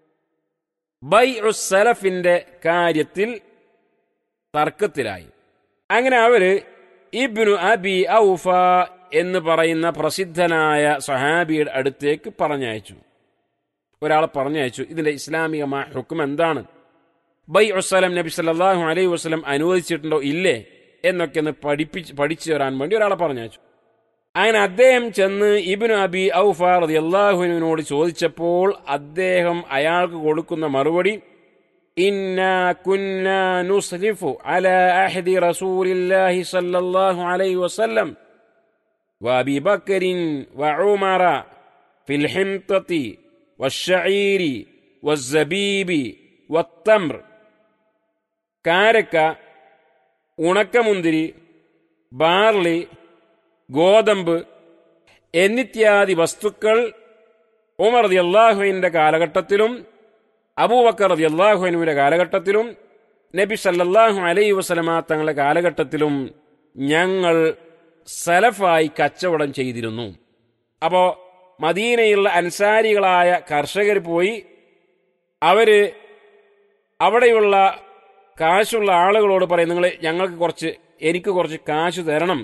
ബൈ സലഫിന്റെ കാര്യത്തിൽ തർക്കത്തിലായി അങ്ങനെ അവര് ഇബ്നു അബി ഔഫ എന്ന് പറയുന്ന പ്രസിദ്ധനായ സഹാബിയുടെ അടുത്തേക്ക് പറഞ്ഞയച്ചു ഒരാളെ പറഞ്ഞയച്ചു ഇതിന്റെ ഇസ്ലാമികമായ ഹുക്കും എന്താണ് ബൈ വസ്സലം നബി സല്ലല്ലാഹു അലൈഹി വസ്ലം അനുവദിച്ചിട്ടുണ്ടോ ഇല്ലേ എന്നൊക്കെ ഒന്ന് പഠിപ്പിച്ച് പഠിച്ചു തരാൻ വേണ്ടി ഒരാളെ പറഞ്ഞയച്ചു അങ്ങനെ അദ്ദേഹം ചെന്ന് ഇബിനു അബി ഔഫ റളിയല്ലാഹുവിനോട് ചോദിച്ചപ്പോൾ അദ്ദേഹം അയാൾക്ക് കൊടുക്കുന്ന മറുപടി ഇന്നാ കുന്നാ നുസ്ലിഫു അലാ അഹദി റസൂലില്ലാഹി സല്ലല്ലാഹു അലൈഹി വസല്ലം وابي بكر وعمر في الحنطة والشعير والزبيب والتمر കാരക്ക ഉണക്കമുന്തിരി ബാർലി ഗോതമ്പ് എന്നിത്യാദി വസ്തുക്കൾ ഉമർ റതി അള്ളാഹുവിന്റെ കാലഘട്ടത്തിലും അബൂബക്കർ റതി അള്ളാഹുവിനുവിന്റെ കാലഘട്ടത്തിലും നബി സല്ലല്ലാഹു അലൈഹി വസലമ തങ്ങളുടെ കാലഘട്ടത്തിലും ഞങ്ങൾ സലഫായി കച്ചവടം ചെയ്തിരുന്നു അപ്പോ മദീനയിലുള്ള അൻസാരികളായ കർഷകർ പോയി അവര് അവിടെയുള്ള കാശുള്ള ആളുകളോട് പറയും നിങ്ങൾ ഞങ്ങൾക്ക് കുറച്ച് എനിക്ക് കുറച്ച് കാശ് തരണം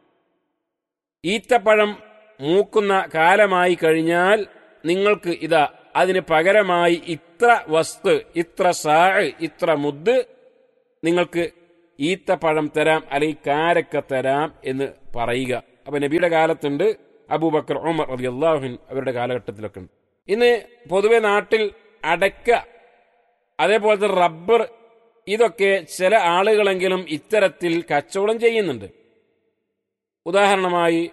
ഈത്തപ്പഴം മൂക്കുന്ന കാലമായി കഴിഞ്ഞാൽ നിങ്ങൾക്ക് ഇതാ അതിന് പകരമായി ഇത്ര വസ്തു ഇത്ര സാഴ് ഇത്ര മുദ് നിങ്ങൾക്ക് ഈത്തപ്പഴം തരാം അല്ലെങ്കിൽ കാരക്ക തരാം എന്ന് പറയുക അപ്പൊ നബിയുടെ കാലത്തുണ്ട് അബൂബക്കർ ഉമർ അലി അള്ളാഹുൻ അവരുടെ കാലഘട്ടത്തിലൊക്കെ ഉണ്ട് ഇന്ന് പൊതുവെ നാട്ടിൽ അടക്ക അതേപോലത്തെ റബ്ബർ ഇതൊക്കെ ചില ആളുകളെങ്കിലും ഇത്തരത്തിൽ കച്ചവടം ചെയ്യുന്നുണ്ട് ഉദാഹരണമായി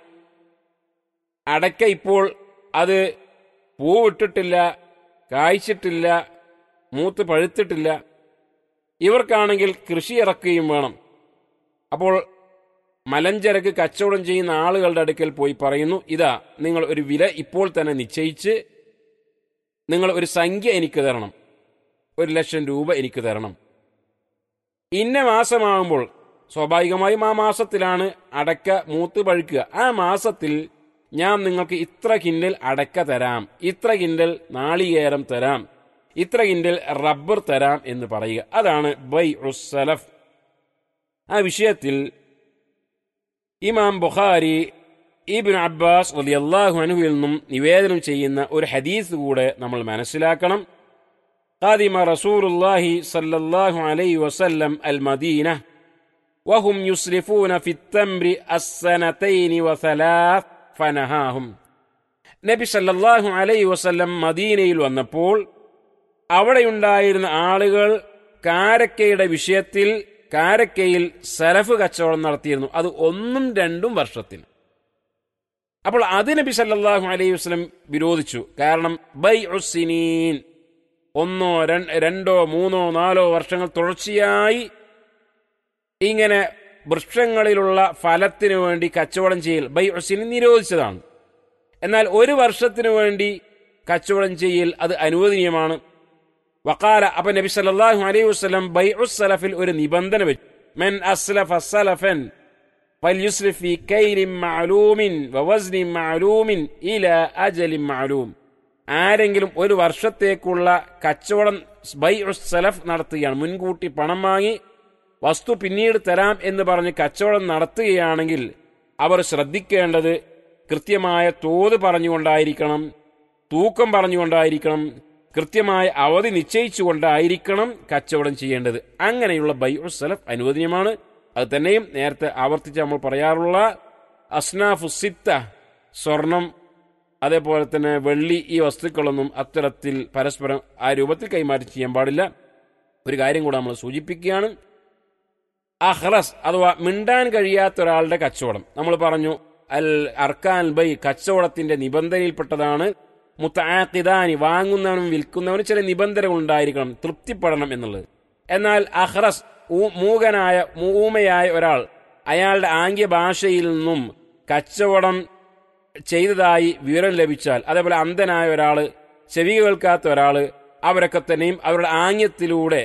അടക്ക ഇപ്പോൾ അത് പൂവിട്ടിട്ടില്ല കായ്ച്ചിട്ടില്ല മൂത്ത് പഴുത്തിട്ടില്ല ഇവർക്കാണെങ്കിൽ കൃഷി ഇറക്കുകയും വേണം അപ്പോൾ മലഞ്ചരക്ക് കച്ചവടം ചെയ്യുന്ന ആളുകളുടെ അടുക്കൽ പോയി പറയുന്നു ഇതാ നിങ്ങൾ ഒരു വില ഇപ്പോൾ തന്നെ നിശ്ചയിച്ച് നിങ്ങൾ ഒരു സംഖ്യ എനിക്ക് തരണം ഒരു ലക്ഷം രൂപ എനിക്ക് തരണം ഇന്ന മാസമാകുമ്പോൾ സ്വാഭാവികമായും ആ മാസത്തിലാണ് അടക്ക മൂത്ത് പഴുക്കുക ആ മാസത്തിൽ ഞാൻ നിങ്ങൾക്ക് ഇത്ര കിൻഡൽ അടക്ക തരാം ഇത്ര കിൻഡൽ നാളികേരം തരാം ഇത്ര കിൻഡൽ റബ്ബർ തരാം എന്ന് പറയുക അതാണ് ബൈ ഉസ്സലഫ് ആ വിഷയത്തിൽ ഇമാം ബുഖാരി ഇബിൻ അബ്ബാസ് റളിയല്ലാഹു അൻഹുവിൽ നിന്നും നിവേദനം ചെയ്യുന്ന ഒരു ഹദീസ് കൂടെ നമ്മൾ മനസ്സിലാക്കണം قادم رسول الله صلى الله عليه وسلم المدينة وهم يسرفون في التمر السنتين وثلاث فنهاهم നബി സല്ലല്ലാഹു അലൈഹി വസല്ലം മദീനയിൽ വന്നപ്പോൾ അവിടെയുണ്ടായിരുന്ന ആളുകൾ കാരക്കയുടെ വിഷയത്തിൽ കാരക്കയിൽ സലഫ് കച്ചവടം നടത്തിയിരുന്നു അത് ഒന്നും രണ്ടും വർഷത്തിൽ അപ്പോൾ അത് നബി സല്ലല്ലാഹു അലൈഹി വസല്ലം വിരോധിച്ചു കാരണം ബൈ ഉസിനീൻ ഒന്നോ രണ്ടോ മൂന്നോ നാലോ വർഷങ്ങൾ തുടർച്ചയായി ഇങ്ങനെ വൃക്ഷങ്ങളിലുള്ള ഫലത്തിനു വേണ്ടി കച്ചവടം ചെയ്യൽ ബൈ ഉസിന് നിരോധിച്ചതാണ് എന്നാൽ ഒരു വർഷത്തിനു വേണ്ടി കച്ചവടം ചെയ്യൽ അത് അനുവദനീയമാണ് വക്കാല അപ്പൊ നബി സല്ലല്ലാഹു അലൈഹി വസല്ലം ബൈ സലഫിൽ ഒരു നിബന്ധന വെച്ചു മെൻ അസ്ലഫ സലഫൻ فليسرف في كيل معلوم ووزن معلوم إلى أجل معلوم ആരെങ്കിലും ഒരു വർഷത്തേക്കുള്ള കച്ചവടം ബൈ സലഫ് നടത്തുകയാണ് മുൻകൂട്ടി പണം വാങ്ങി വസ്തു പിന്നീട് തരാം എന്ന് പറഞ്ഞ് കച്ചവടം നടത്തുകയാണെങ്കിൽ അവർ ശ്രദ്ധിക്കേണ്ടത് കൃത്യമായ തോത് പറഞ്ഞുകൊണ്ടായിരിക്കണം തൂക്കം പറഞ്ഞുകൊണ്ടായിരിക്കണം കൃത്യമായ അവധി നിശ്ചയിച്ചുകൊണ്ടായിരിക്കണം കച്ചവടം ചെയ്യേണ്ടത് അങ്ങനെയുള്ള ബൈ സലഫ് അനുവദനീയമാണ് അത് തന്നെയും നേരത്തെ ആവർത്തിച്ച് നമ്മൾ പറയാറുള്ള അസ്നാഫു സിത്ത സ്വർണം അതേപോലെ തന്നെ വെള്ളി ഈ വസ്തുക്കളൊന്നും അത്തരത്തിൽ പരസ്പരം ആ രൂപത്തിൽ കൈമാറ്റം ചെയ്യാൻ പാടില്ല ഒരു കാര്യം കൂടെ നമ്മൾ സൂചിപ്പിക്കുകയാണ് അഹ്റസ് അഥവാ മിണ്ടാൻ കഴിയാത്ത ഒരാളുടെ കച്ചവടം നമ്മൾ പറഞ്ഞു അൽ അർക്കാൻ ബൈ കച്ചവടത്തിന്റെ നിബന്ധനയിൽപ്പെട്ടതാണ് മുത്താഖിദാനി വാങ്ങുന്നവനും വിൽക്കുന്നവനും ചില നിബന്ധനകൾ ഉണ്ടായിരിക്കണം തൃപ്തിപ്പെടണം എന്നുള്ളത് എന്നാൽ അഹ്റസ് മൂകനായ ഊമയായ ഒരാൾ അയാളുടെ ആംഗ്യ ഭാഷയിൽ നിന്നും കച്ചവടം ചെയ്തതായി വിവരം ലഭിച്ചാൽ അതേപോലെ അന്ധനായ ഒരാള് ചെവി കേൾക്കാത്ത ഒരാള് അവരൊക്കെ തന്നെയും അവരുടെ ആംഗ്യത്തിലൂടെ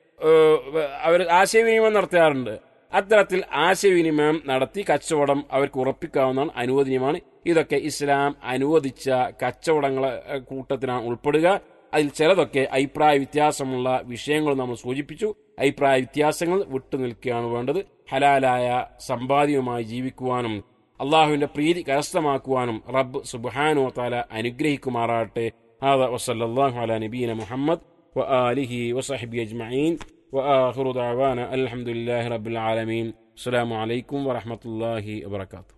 അവർ ആശയവിനിമയം നടത്താറുണ്ട് അത്തരത്തിൽ ആശയവിനിമയം നടത്തി കച്ചവടം അവർക്ക് ഉറപ്പിക്കാവുന്നതാണ് അനുവദനീയമാണ് ഇതൊക്കെ ഇസ്ലാം അനുവദിച്ച കച്ചവടങ്ങളെ കൂട്ടത്തിനാണ് ഉൾപ്പെടുക അതിൽ ചിലതൊക്കെ അഭിപ്രായ വ്യത്യാസമുള്ള വിഷയങ്ങൾ നമ്മൾ സൂചിപ്പിച്ചു അഭിപ്രായ വ്യത്യാസങ്ങൾ വിട്ടുനിൽക്കുകയാണ് വേണ്ടത് ഹലാലായ സമ്പാദ്യവുമായി ജീവിക്കുവാനും അള്ളാഹുവിന്റെ പ്രീതി കരസ്ഥമാക്കുവാനും റബ്ബ് സുബാനോ താല അനുഗ്രഹിക്കുമാറാട്ടെ هذا وصلى الله على نبينا محمد وآله وصحبه أجمعين وآخر دعوانا الحمد لله رب العالمين السلام عليكم ورحمة الله وبركاته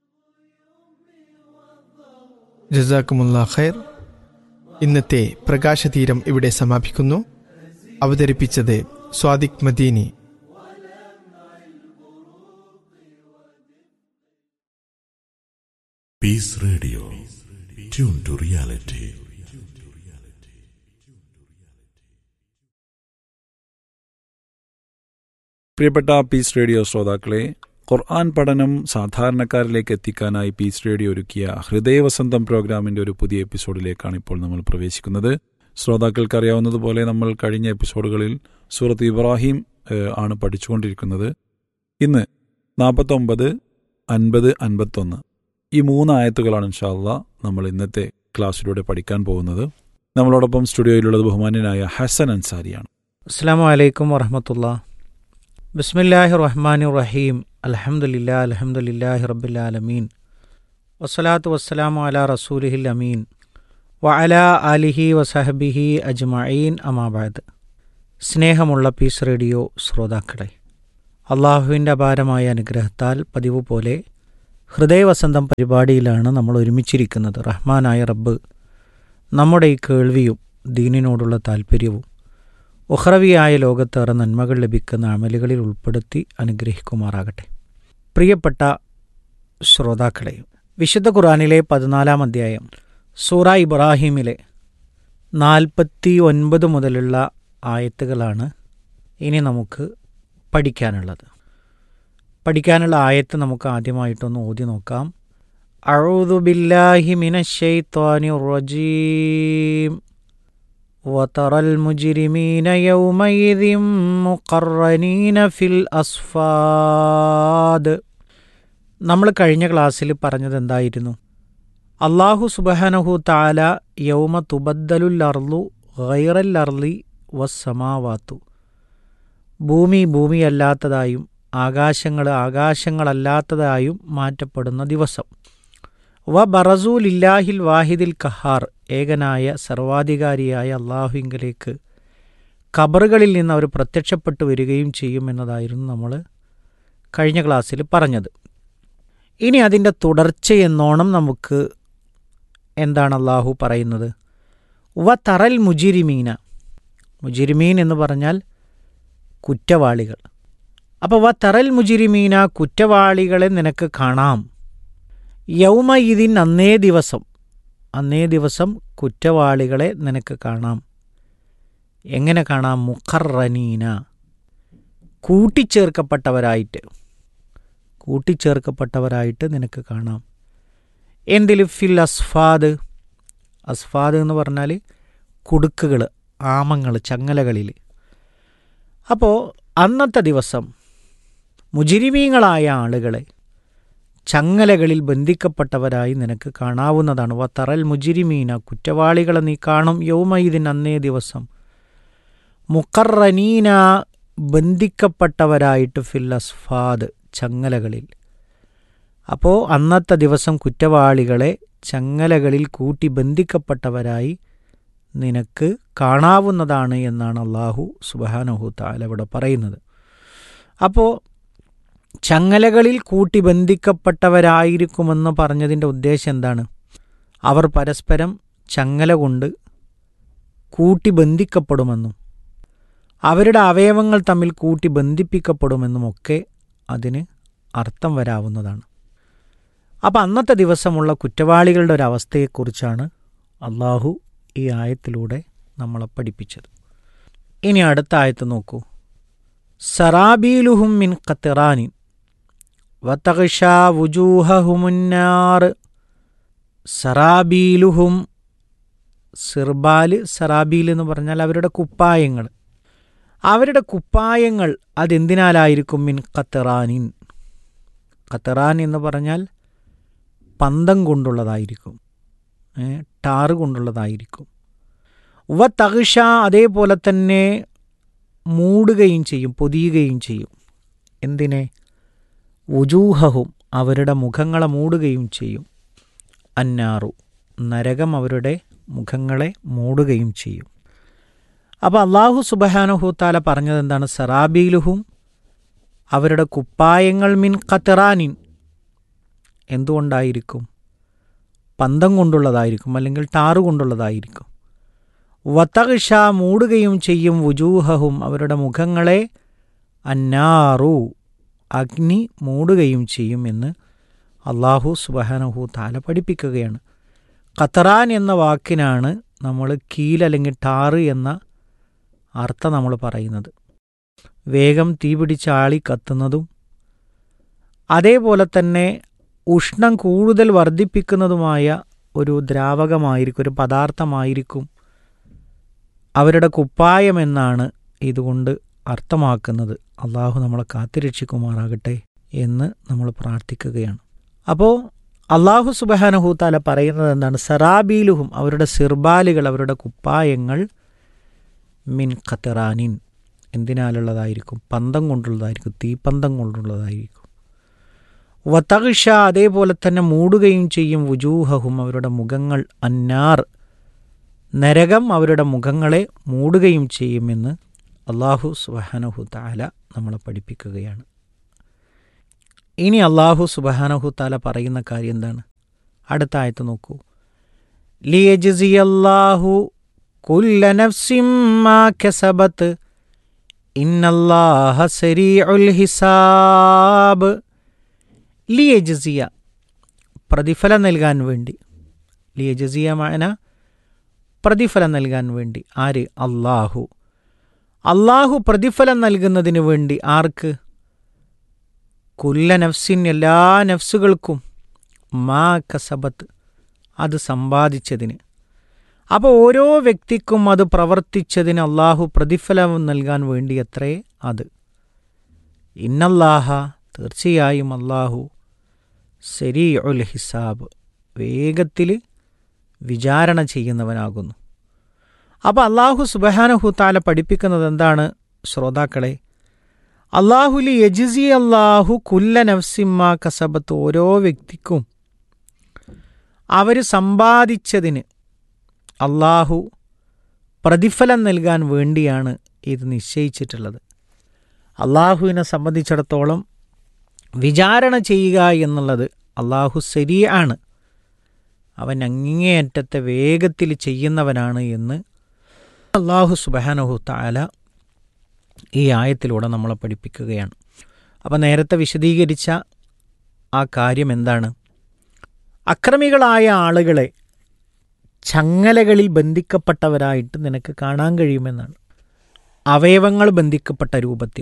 ജസാക്കുമുല്ലാ ഖൈർ ഇന്നത്തെ പ്രകാശതീരം ഇവിടെ സമാപിക്കുന്നു അവതരിപ്പിച്ചത് Sadiq Madani peace radio tune to reality പ്രിയപ്പെട്ട പീസ് റേഡിയോ ശ്രോതാക്കളെ ഖുർആൻ പഠനം സാധാരണക്കാരിലേക്ക് എത്തിക്കാനായി പീസ് റേഡിയോ ഒരുക്കിയ ഹൃദയവസന്തം പ്രോഗ്രാമിന്റെ ഒരു പുതിയ എപ്പിസോഡിലേക്കാണ് ഇപ്പോൾ നമ്മൾ പ്രവേശിക്കുന്നത് ശ്രോതാക്കൾക്ക് അറിയാവുന്നതുപോലെ നമ്മൾ കഴിഞ്ഞ എപ്പിസോഡുകളിൽ സൂറത്ത് ഇബ്രാഹിം ഏഹ്, ആണ് പഠിച്ചുകൊണ്ടിരിക്കുന്നത് ഇന്ന് നാൽപ്പത്തൊമ്പത് അൻപത് അൻപത്തൊന്ന് ഈ മൂന്ന് ആയത്തുകളാണ് ഇൻഷാല്ല നമ്മൾ ഇന്നത്തെ ക്ലാസ്സിലൂടെ പഠിക്കാൻ പോകുന്നത് നമ്മളോടൊപ്പം സ്റ്റുഡിയോയിലുള്ളത് ബഹുമാന്യനായ ഹസൻ അൻസാരിയാണ് അസ്സാം വലൈക്കും വറഹമത്തുള്ള ബിസ്മില്ലാഹി റഹ്മാൻ റഹീം അലഹമുല്ലാ അലഹമുല്ലാഹി റബ്ബുലാലമീൻ വസ്സലാത്തു വസ്സലാമു അല റസൂലിഹിൽ അമീൻ വ അല അലിഹി വസഹബിഹി അജ്മഈൻ അമാബാദ് സ്നേഹമുള്ള പീസ് റേഡിയോ ശ്രോതാക്കളെ അള്ളാഹുവിൻ്റെ അപാരമായ അനുഗ്രഹത്താൽ പതിവ് പോലെ ഹൃദയവസന്തം പരിപാടിയിലാണ് നമ്മൾ ഒരുമിച്ചിരിക്കുന്നത് റഹ്മാനായ റബ്ബ് നമ്മുടെ ഈ കേൾവിയും ദീനിനോടുള്ള താല്പര്യവും ഉഹ്റവിയായ ലോകത്തേറെ നന്മകൾ ലഭിക്കുന്ന അമലുകളിൽ ഉൾപ്പെടുത്തി അനുഗ്രഹിക്കുമാറാകട്ടെ പ്രിയപ്പെട്ട ശ്രോതാക്കളെ വിശുദ്ധ ഖുറാനിലെ പതിനാലാം അധ്യായം സൂറ ഇബ്രാഹിമിലെ നാൽപ്പത്തി ഒൻപത് മുതലുള്ള ആയത്തുകളാണ് ഇനി നമുക്ക് പഠിക്കാനുള്ളത് പഠിക്കാനുള്ള ആയത്ത് നമുക്ക് ആദ്യമായിട്ടൊന്ന് ഓതി നോക്കാം അഊദു ബില്ലാഹി മിനശ്ശൈത്വാനിർ റജീം وترى المجرمين يومئذ مقرنين في الأصفاد നമ്മൾ കഴിഞ്ഞ ക്ലാസ്സിൽ പറഞ്ഞത് എന്തായിരുന്നു അള്ളാഹു സുബഹനഹു താല യൗമ തുബദ്ദലുൽ അർലു ഗൈറൽ അർലി വസ്സമാവാത്തു ഭൂമി ഭൂമിയല്ലാത്തതായും ആകാശങ്ങൾ ആകാശങ്ങളല്ലാത്തതായും മാറ്റപ്പെടുന്ന ദിവസം വ ബറസൂലില്ലാഹിൽ വാഹിദിൽ കഹാർ ഏകനായ സർവാധികാരിയായ അള്ളാഹുവിങ്കലേക്ക് ഖബറുകളിൽ നിന്ന് അവർ പ്രത്യക്ഷപ്പെട്ടു വരികയും ചെയ്യുമെന്നതായിരുന്നു നമ്മൾ കഴിഞ്ഞ ക്ലാസ്സിൽ പറഞ്ഞത് ഇനി അതിൻ്റെ തുടർച്ചയെന്നോണം നമുക്ക് എന്താണ് അള്ളാഹു പറയുന്നത് വ തറൽ മുജിരിമീന മുജിരിമീൻ എന്ന് പറഞ്ഞാൽ കുറ്റവാളികൾ അപ്പോൾ വ തറൽ മുജിരിമീന കുറ്റവാളികളെ നിനക്ക് കാണാം യൗമ ഇതിൻ അന്നേ ദിവസം അന്നേ ദിവസം കുറ്റവാളികളെ നിനക്ക് കാണാം എങ്ങനെ കാണാം മുഖറനീന കൂട്ടിച്ചേർക്കപ്പെട്ടവരായിട്ട് കൂട്ടിച്ചേർക്കപ്പെട്ടവരായിട്ട് നിനക്ക് കാണാം എന്തിൽ ഫിൽ അസ്ഫാദ് അസ്ഫാദ് എന്ന് പറഞ്ഞാൽ കുടുക്കുകൾ ആമങ്ങൾ ചങ്ങലകളിൽ അപ്പോൾ അന്നത്തെ ദിവസം മുജിരിമീങ്ങളായ ആളുകളെ ചങ്ങലകളിൽ ബന്ധിക്കപ്പെട്ടവരായി നിനക്ക് കാണാവുന്നതാണ് വ തറൽ മുജിരിമീന കുറ്റവാളികളെ നീ കാണും യൗമയിദിൻ അന്നേ ദിവസം മുക്കറനീന ബന്ധിക്കപ്പെട്ടവരായിട്ട് ഫിൽ അസ്ഫാദ് ചങ്ങലകളിൽ അപ്പോൾ അന്നത്തെ ദിവസം കുറ്റവാളികളെ ചങ്ങലകളിൽ കൂട്ടി ബന്ധിക്കപ്പെട്ടവരായി നിനക്ക് കാണാവുന്നതാണ് എന്നാണ് അള്ളാഹു സുബാനഹു താല ഇവിടെ പറയുന്നത് അപ്പോൾ ചങ്ങലകളിൽ കൂട്ടി ബന്ധിക്കപ്പെട്ടവരായിരിക്കുമെന്ന് പറഞ്ഞതിൻ്റെ ഉദ്ദേശം എന്താണ് അവർ പരസ്പരം ചങ്ങല കൊണ്ട് കൂട്ടി ബന്ധിക്കപ്പെടുമെന്നും അവരുടെ അവയവങ്ങൾ തമ്മിൽ കൂട്ടി ബന്ധിപ്പിക്കപ്പെടുമെന്നുമൊക്കെ അതിന് അർത്ഥം വരാവുന്നതാണ് അപ്പം അന്നത്തെ ദിവസമുള്ള കുറ്റവാളികളുടെ ഒരു അവസ്ഥയെക്കുറിച്ചാണ് അള്ളാഹു ഈ ആയത്തിലൂടെ നമ്മളെ പഠിപ്പിച്ചത് ഇനി അടുത്ത ആയത്ത് നോക്കൂ സറാബീലുഹും മിൻ ഖത്തിറാനിൻ വതഗഷ വുജൂഹഹുമുന്നാർ സറാബീലുഹും സിർബാൽ സറാബീൽ എന്ന് പറഞ്ഞാൽ അവരുടെ കുപ്പായങ്ങൾ അവരുടെ കുപ്പായങ്ങൾ അതെന്തിനാലായിരിക്കും മിൻ ഖത്തറാനിൻ ഖത്തറാൻ എന്ന് പറഞ്ഞാൽ പന്തം കൊണ്ടുള്ളതായിരിക്കും ടാറ് കൊണ്ടുള്ളതായിരിക്കും വ തകിഷ അതേപോലെ തന്നെ മൂടുകയും ചെയ്യും പൊതിയുകയും ചെയ്യും എന്തിനെ ഉജൂഹവും അവരുടെ മുഖങ്ങളെ മൂടുകയും ചെയ്യും അന്നാറു നരകം അവരുടെ മുഖങ്ങളെ മൂടുകയും ചെയ്യും അപ്പോൾ അള്ളാഹു സുബഹാനുഹൂത്താല പറഞ്ഞത് എന്താണ് സറാബീലുഹും അവരുടെ കുപ്പായങ്ങൾ മിൻ ഖത്തറാനിൻ എന്തുകൊണ്ടായിരിക്കും പന്തം കൊണ്ടുള്ളതായിരിക്കും അല്ലെങ്കിൽ ടാറ് കൊണ്ടുള്ളതായിരിക്കും വത്തകിഷ മൂടുകയും ചെയ്യും വുജൂഹവും അവരുടെ മുഖങ്ങളെ അന്നാറു അഗ്നി മൂടുകയും ചെയ്യും എന്ന് അള്ളാഹു സുബഹാനഹു താല പഠിപ്പിക്കുകയാണ് ഖത്തറാൻ എന്ന വാക്കിനാണ് നമ്മൾ കീൽ അല്ലെങ്കിൽ ടാറ് എന്ന അർത്ഥം നമ്മൾ പറയുന്നത് വേഗം തീ പിടിച്ച് ആളി കത്തുന്നതും അതേപോലെ തന്നെ ഉഷ്ണം കൂടുതൽ വർദ്ധിപ്പിക്കുന്നതുമായ ഒരു ദ്രാവകമായിരിക്കും ഒരു പദാർത്ഥമായിരിക്കും അവരുടെ കുപ്പായം എന്നാണ് ഇതുകൊണ്ട് അർത്ഥമാക്കുന്നത് അള്ളാഹു നമ്മളെ കാത്തിരക്ഷിക്കുമാറാകട്ടെ എന്ന് നമ്മൾ പ്രാർത്ഥിക്കുകയാണ് അപ്പോൾ അള്ളാഹു സുബഹാനഹൂത്താല പറയുന്നത് എന്താണ് സറാബീലുഹും അവരുടെ സിർബാലുകൾ അവരുടെ കുപ്പായങ്ങൾ മിൻ ഖത്തറാനിൻ എന്തിനാലുള്ളതായിരിക്കും പന്തം കൊണ്ടുള്ളതായിരിക്കും തീപ്പന്തം കൊണ്ടുള്ളതായിരിക്കും വതകിഷ അതേപോലെ തന്നെ മൂടുകയും ചെയ്യും വുജൂഹഹും അവരുടെ മുഖങ്ങൾ അന്നാർ നരകം അവരുടെ മുഖങ്ങളെ മൂടുകയും ചെയ്യുമെന്ന് അള്ളാഹു സുബഹാനഹു താല നമ്മളെ പഠിപ്പിക്കുകയാണ് ഇനി അള്ളാഹു സുബഹാനഹു താല പറയുന്ന കാര്യം എന്താണ് അടുത്ത ആയത്ത് നോക്കൂ ലിയജിയല്ലാഹു കുല്ല നഫ്സിമ്മാ കസബത്ത് ഇന്നല്ലാഹ സരീഉൽ ഹിസാബ് ലിയജിയ പ്രതിഫലം നൽകാൻ വേണ്ടി ലിയജിയ മാന പ്രതിഫലം നൽകാൻ വേണ്ടി ആര് അള്ളാഹു അള്ളാഹു പ്രതിഫലം നൽകുന്നതിന് വേണ്ടി ആർക്ക് കുല്ല നഫ്സിൻ എല്ലാ നഫ്സുകൾക്കും മാ കസബത്ത് അത് സമ്പാദിച്ചതിന് അപ്പോൾ ഓരോ വ്യക്തിക്കും അത് പ്രവർത്തിച്ചതിന് അള്ളാഹു പ്രതിഫലം നൽകാൻ വേണ്ടി അത്രേ അത് ഇന്നല്ലാഹ തീർച്ചയായും അള്ളാഹു ശരി ഉൽ ഹിസാബ് വേഗത്തിൽ വിചാരണ ചെയ്യുന്നവനാകുന്നു അപ്പോൾ അള്ളാഹു സുബഹാനഹു താല പഠിപ്പിക്കുന്നത് എന്താണ് ശ്രോതാക്കളെ അള്ളാഹുലി യജിസി അള്ളാഹു കുല്ല നഫ്സിമ്മ കസബത്ത് ഓരോ വ്യക്തിക്കും അവർ സമ്പാദിച്ചതിന് അള്ളാഹു പ്രതിഫലം നൽകാൻ വേണ്ടിയാണ് ഇത് നിശ്ചയിച്ചിട്ടുള്ളത് അള്ളാഹുവിനെ സംബന്ധിച്ചിടത്തോളം വിചാരണ ചെയ്യുക എന്നുള്ളത് അള്ളാഹു ശരിയാണ് അവൻ അങ്ങേയറ്റത്തെ വേഗത്തിൽ ചെയ്യുന്നവനാണ് എന്ന് അള്ളാഹു സുബാനഹു താല ഈ ആയത്തിലൂടെ നമ്മളെ പഠിപ്പിക്കുകയാണ് അപ്പം നേരത്തെ വിശദീകരിച്ച ആ കാര്യം എന്താണ് അക്രമികളായ ആളുകളെ ചങ്ങലകളിൽ ബന്ധിക്കപ്പെട്ടവരായിട്ട് നിനക്ക് കാണാൻ കഴിയുമെന്നാണ് അവയവങ്ങൾ ബന്ധിക്കപ്പെട്ട രൂപത്തിൽ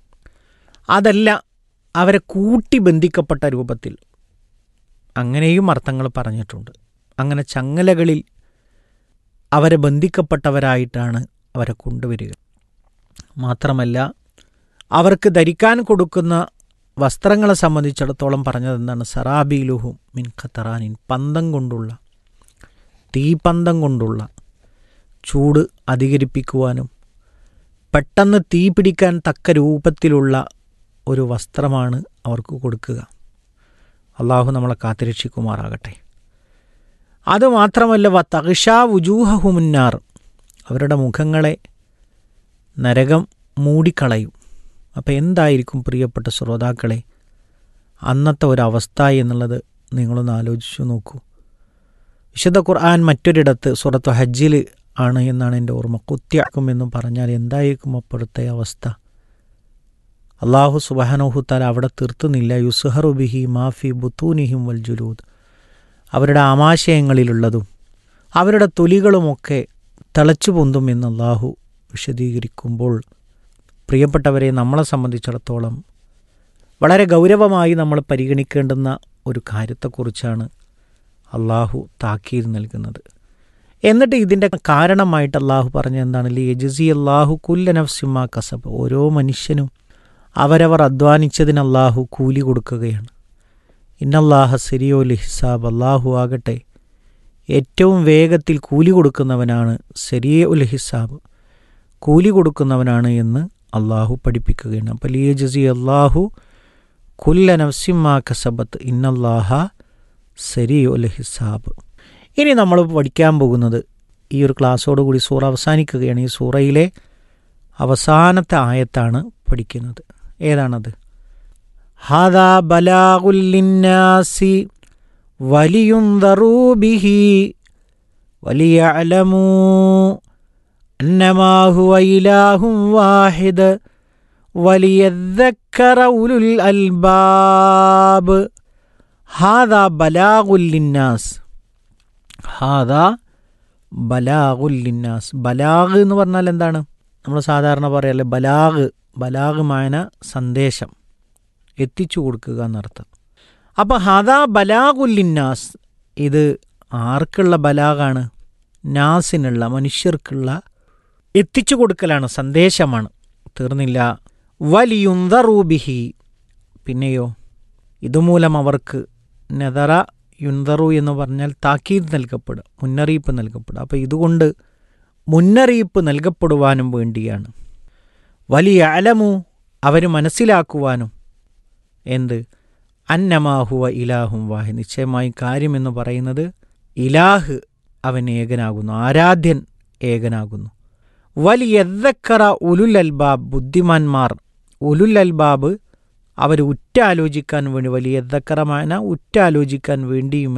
അതല്ല അവരെ കൂട്ടി ബന്ധിക്കപ്പെട്ട രൂപത്തിൽ അങ്ങനെയും അർത്ഥങ്ങൾ പറഞ്ഞിട്ടുണ്ട് അങ്ങനെ ചങ്ങലകളിൽ അവരെ ബന്ധിക്കപ്പെട്ടവരായിട്ടാണ് അവരെ കൊണ്ടുവരിക മാത്രമല്ല അവർക്ക് ധരിക്കാൻ കൊടുക്കുന്ന വസ്ത്രങ്ങളെ സംബന്ധിച്ചിടത്തോളം പറഞ്ഞത് എന്താണ് സറാബീലുഹും മിൻ ഖത്തറാനിൻ പന്തം കൊണ്ടുള്ള തീപന്തം കൊണ്ടുള്ള ചൂട് അധികരിപ്പിക്കുവാനും പെട്ടെന്ന് തീ പിടിക്കാൻ തക്ക രൂപത്തിലുള്ള ഒരു വസ്ത്രമാണ് അവർക്ക് കൊടുക്കുക അള്ളാഹു നമ്മളെ കാത്തിരക്ഷിക്കുമാറാകട്ടെ അതുമാത്രമല്ല വ തകിഷാ വുജൂഹഹുമുന്നാർ അവരുടെ മുഖങ്ങളെ നരകം മൂടിക്കളയും അപ്പോൾ എന്തായിരിക്കും പ്രിയപ്പെട്ട ശ്രോതാക്കളെ അന്നത്തെ ഒരവസ്ഥ എന്നുള്ളത് നിങ്ങളൊന്ന് ആലോചിച്ചു നോക്കൂ വിശുദ്ധ ഖുർആൻ മറ്റൊരിടത്ത് സുറത്ത് ഹജ്ജിൽ ആണ് എന്നാണ് എൻ്റെ ഓർമ്മ കുത്യാക്കും എന്ന് പറഞ്ഞാൽ എന്തായിരിക്കും അപ്പോഴത്തെ അവസ്ഥ അള്ളാഹു സുബാനോഹുത്താൽ അവിടെ തീർത്തുന്നില്ല യുസുഹറു ബിഹി മാഫി ബുത്തൂനിഹിം വൽ ജുലൂദ് അവരുടെ ആമാശയങ്ങളിലുള്ളതും അവരുടെ തൊലികളുമൊക്കെ തിളച്ചു പൊന്തും എന്ന് അള്ളാഹു വിശദീകരിക്കുമ്പോൾ പ്രിയപ്പെട്ടവരെ നമ്മളെ സംബന്ധിച്ചിടത്തോളം വളരെ ഗൗരവമായി നമ്മൾ പരിഗണിക്കേണ്ടുന്ന ഒരു കാര്യത്തെക്കുറിച്ചാണ് അള്ളാഹു താക്കീത് നൽകുന്നത് എന്നിട്ട് ഇതിൻ്റെ കാരണമായിട്ട് അള്ളാഹു പറഞ്ഞ എന്താണ് ലി യജസി അള്ളാഹു കുല്ല നഫ്സിമ കസബ് ഓരോ മനുഷ്യനും അവരവർ അധ്വാനിച്ചതിന് അള്ളാഹു കൂലി കൊടുക്കുകയാണ് ഇന്നല്ലാഹ സിരിയോ ഹിസാബ് അള്ളാഹു ആകട്ടെ ഏറ്റവും വേഗത്തിൽ കൂലി കൊടുക്കുന്നവനാണ് സെരിയ ഉൽ ഹിസാബ് കൂലി കൊടുക്കുന്നവനാണ് എന്ന് അള്ളാഹു പഠിപ്പിക്കുകയാണ് അപ്പോൾ ലിയ ജസി അള്ളാഹു കുല്ല നഫ്സിമാ കസബത്ത് ഇന്നല്ലാഹ സരി ഉൽ ഹിസാബ് ഇനി നമ്മൾ പഠിക്കാൻ പോകുന്നത് ഈ ഒരു ക്ലാസ്സോടുകൂടി സൂറ അവസാനിക്കുകയാണ് ഈ സൂറയിലെ അവസാനത്തെ ആയത്താണ് പഠിക്കുന്നത് ഏതാണത് ഹാദാ ബലാഗുല്ലിന്നാസി വലിയുന്തറൂബിഹി വലിയലമൂ أنما هو إله واحد وليذكر أولو الألباب هذا بلاغ للناس هذا ബലാഗുൽ ലിന്നാസ് ബലാഗ് എന്ന് പറഞ്ഞാൽ എന്താണ് നമ്മൾ സാധാരണ പറയല്ലേ ബലാഗ് ബലാഗ് മായന സന്ദേശം എത്തിച്ചു കൊടുക്കുക എന്നർത്ഥം അപ്പോൾ ഹദാ ബലാഗുൽ ലിന്നാസ് ഇത് ആർക്കുള്ള ബലാഗാണ് നാസിനുള്ള മനുഷ്യർക്കുള്ള എത്തിച്ചു കൊടുക്കലാണ് സന്ദേശമാണ് തീർന്നില്ല വലിയുന്തറൂബിഹി പിന്നെയോ ഇതുമൂലം അവർക്ക് നെതറ യുന്തറു എന്ന് പറഞ്ഞാൽ താക്കീത് നൽകപ്പെടുക മുന്നറിയിപ്പ് നൽകപ്പെടുക അപ്പോൾ ഇതുകൊണ്ട് മുന്നറിയിപ്പ് നൽകപ്പെടുവാനും വേണ്ടിയാണ് വലിയ അലമു അവർ മനസ്സിലാക്കുവാനും എന്ത് അന്നമാഹുവ ഇലാഹും വാഹി നിശ്ചയമായി കാര്യമെന്ന് പറയുന്നത് ഇലാഹ് അവൻ ഏകനാകുന്നു ആരാധ്യൻ ഏകനാകുന്നു വലിയക്കറ ഉലുൽ അൽബാബ് ബുദ്ധിമാന്മാർ ഉലുൽ അൽബാബ് അവർ ഉറ്റാലോചിക്കാൻ വേണ്ടി വലിയ ദക്കറമാന ഉറ്റാലോചിക്കാൻ വേണ്ടിയും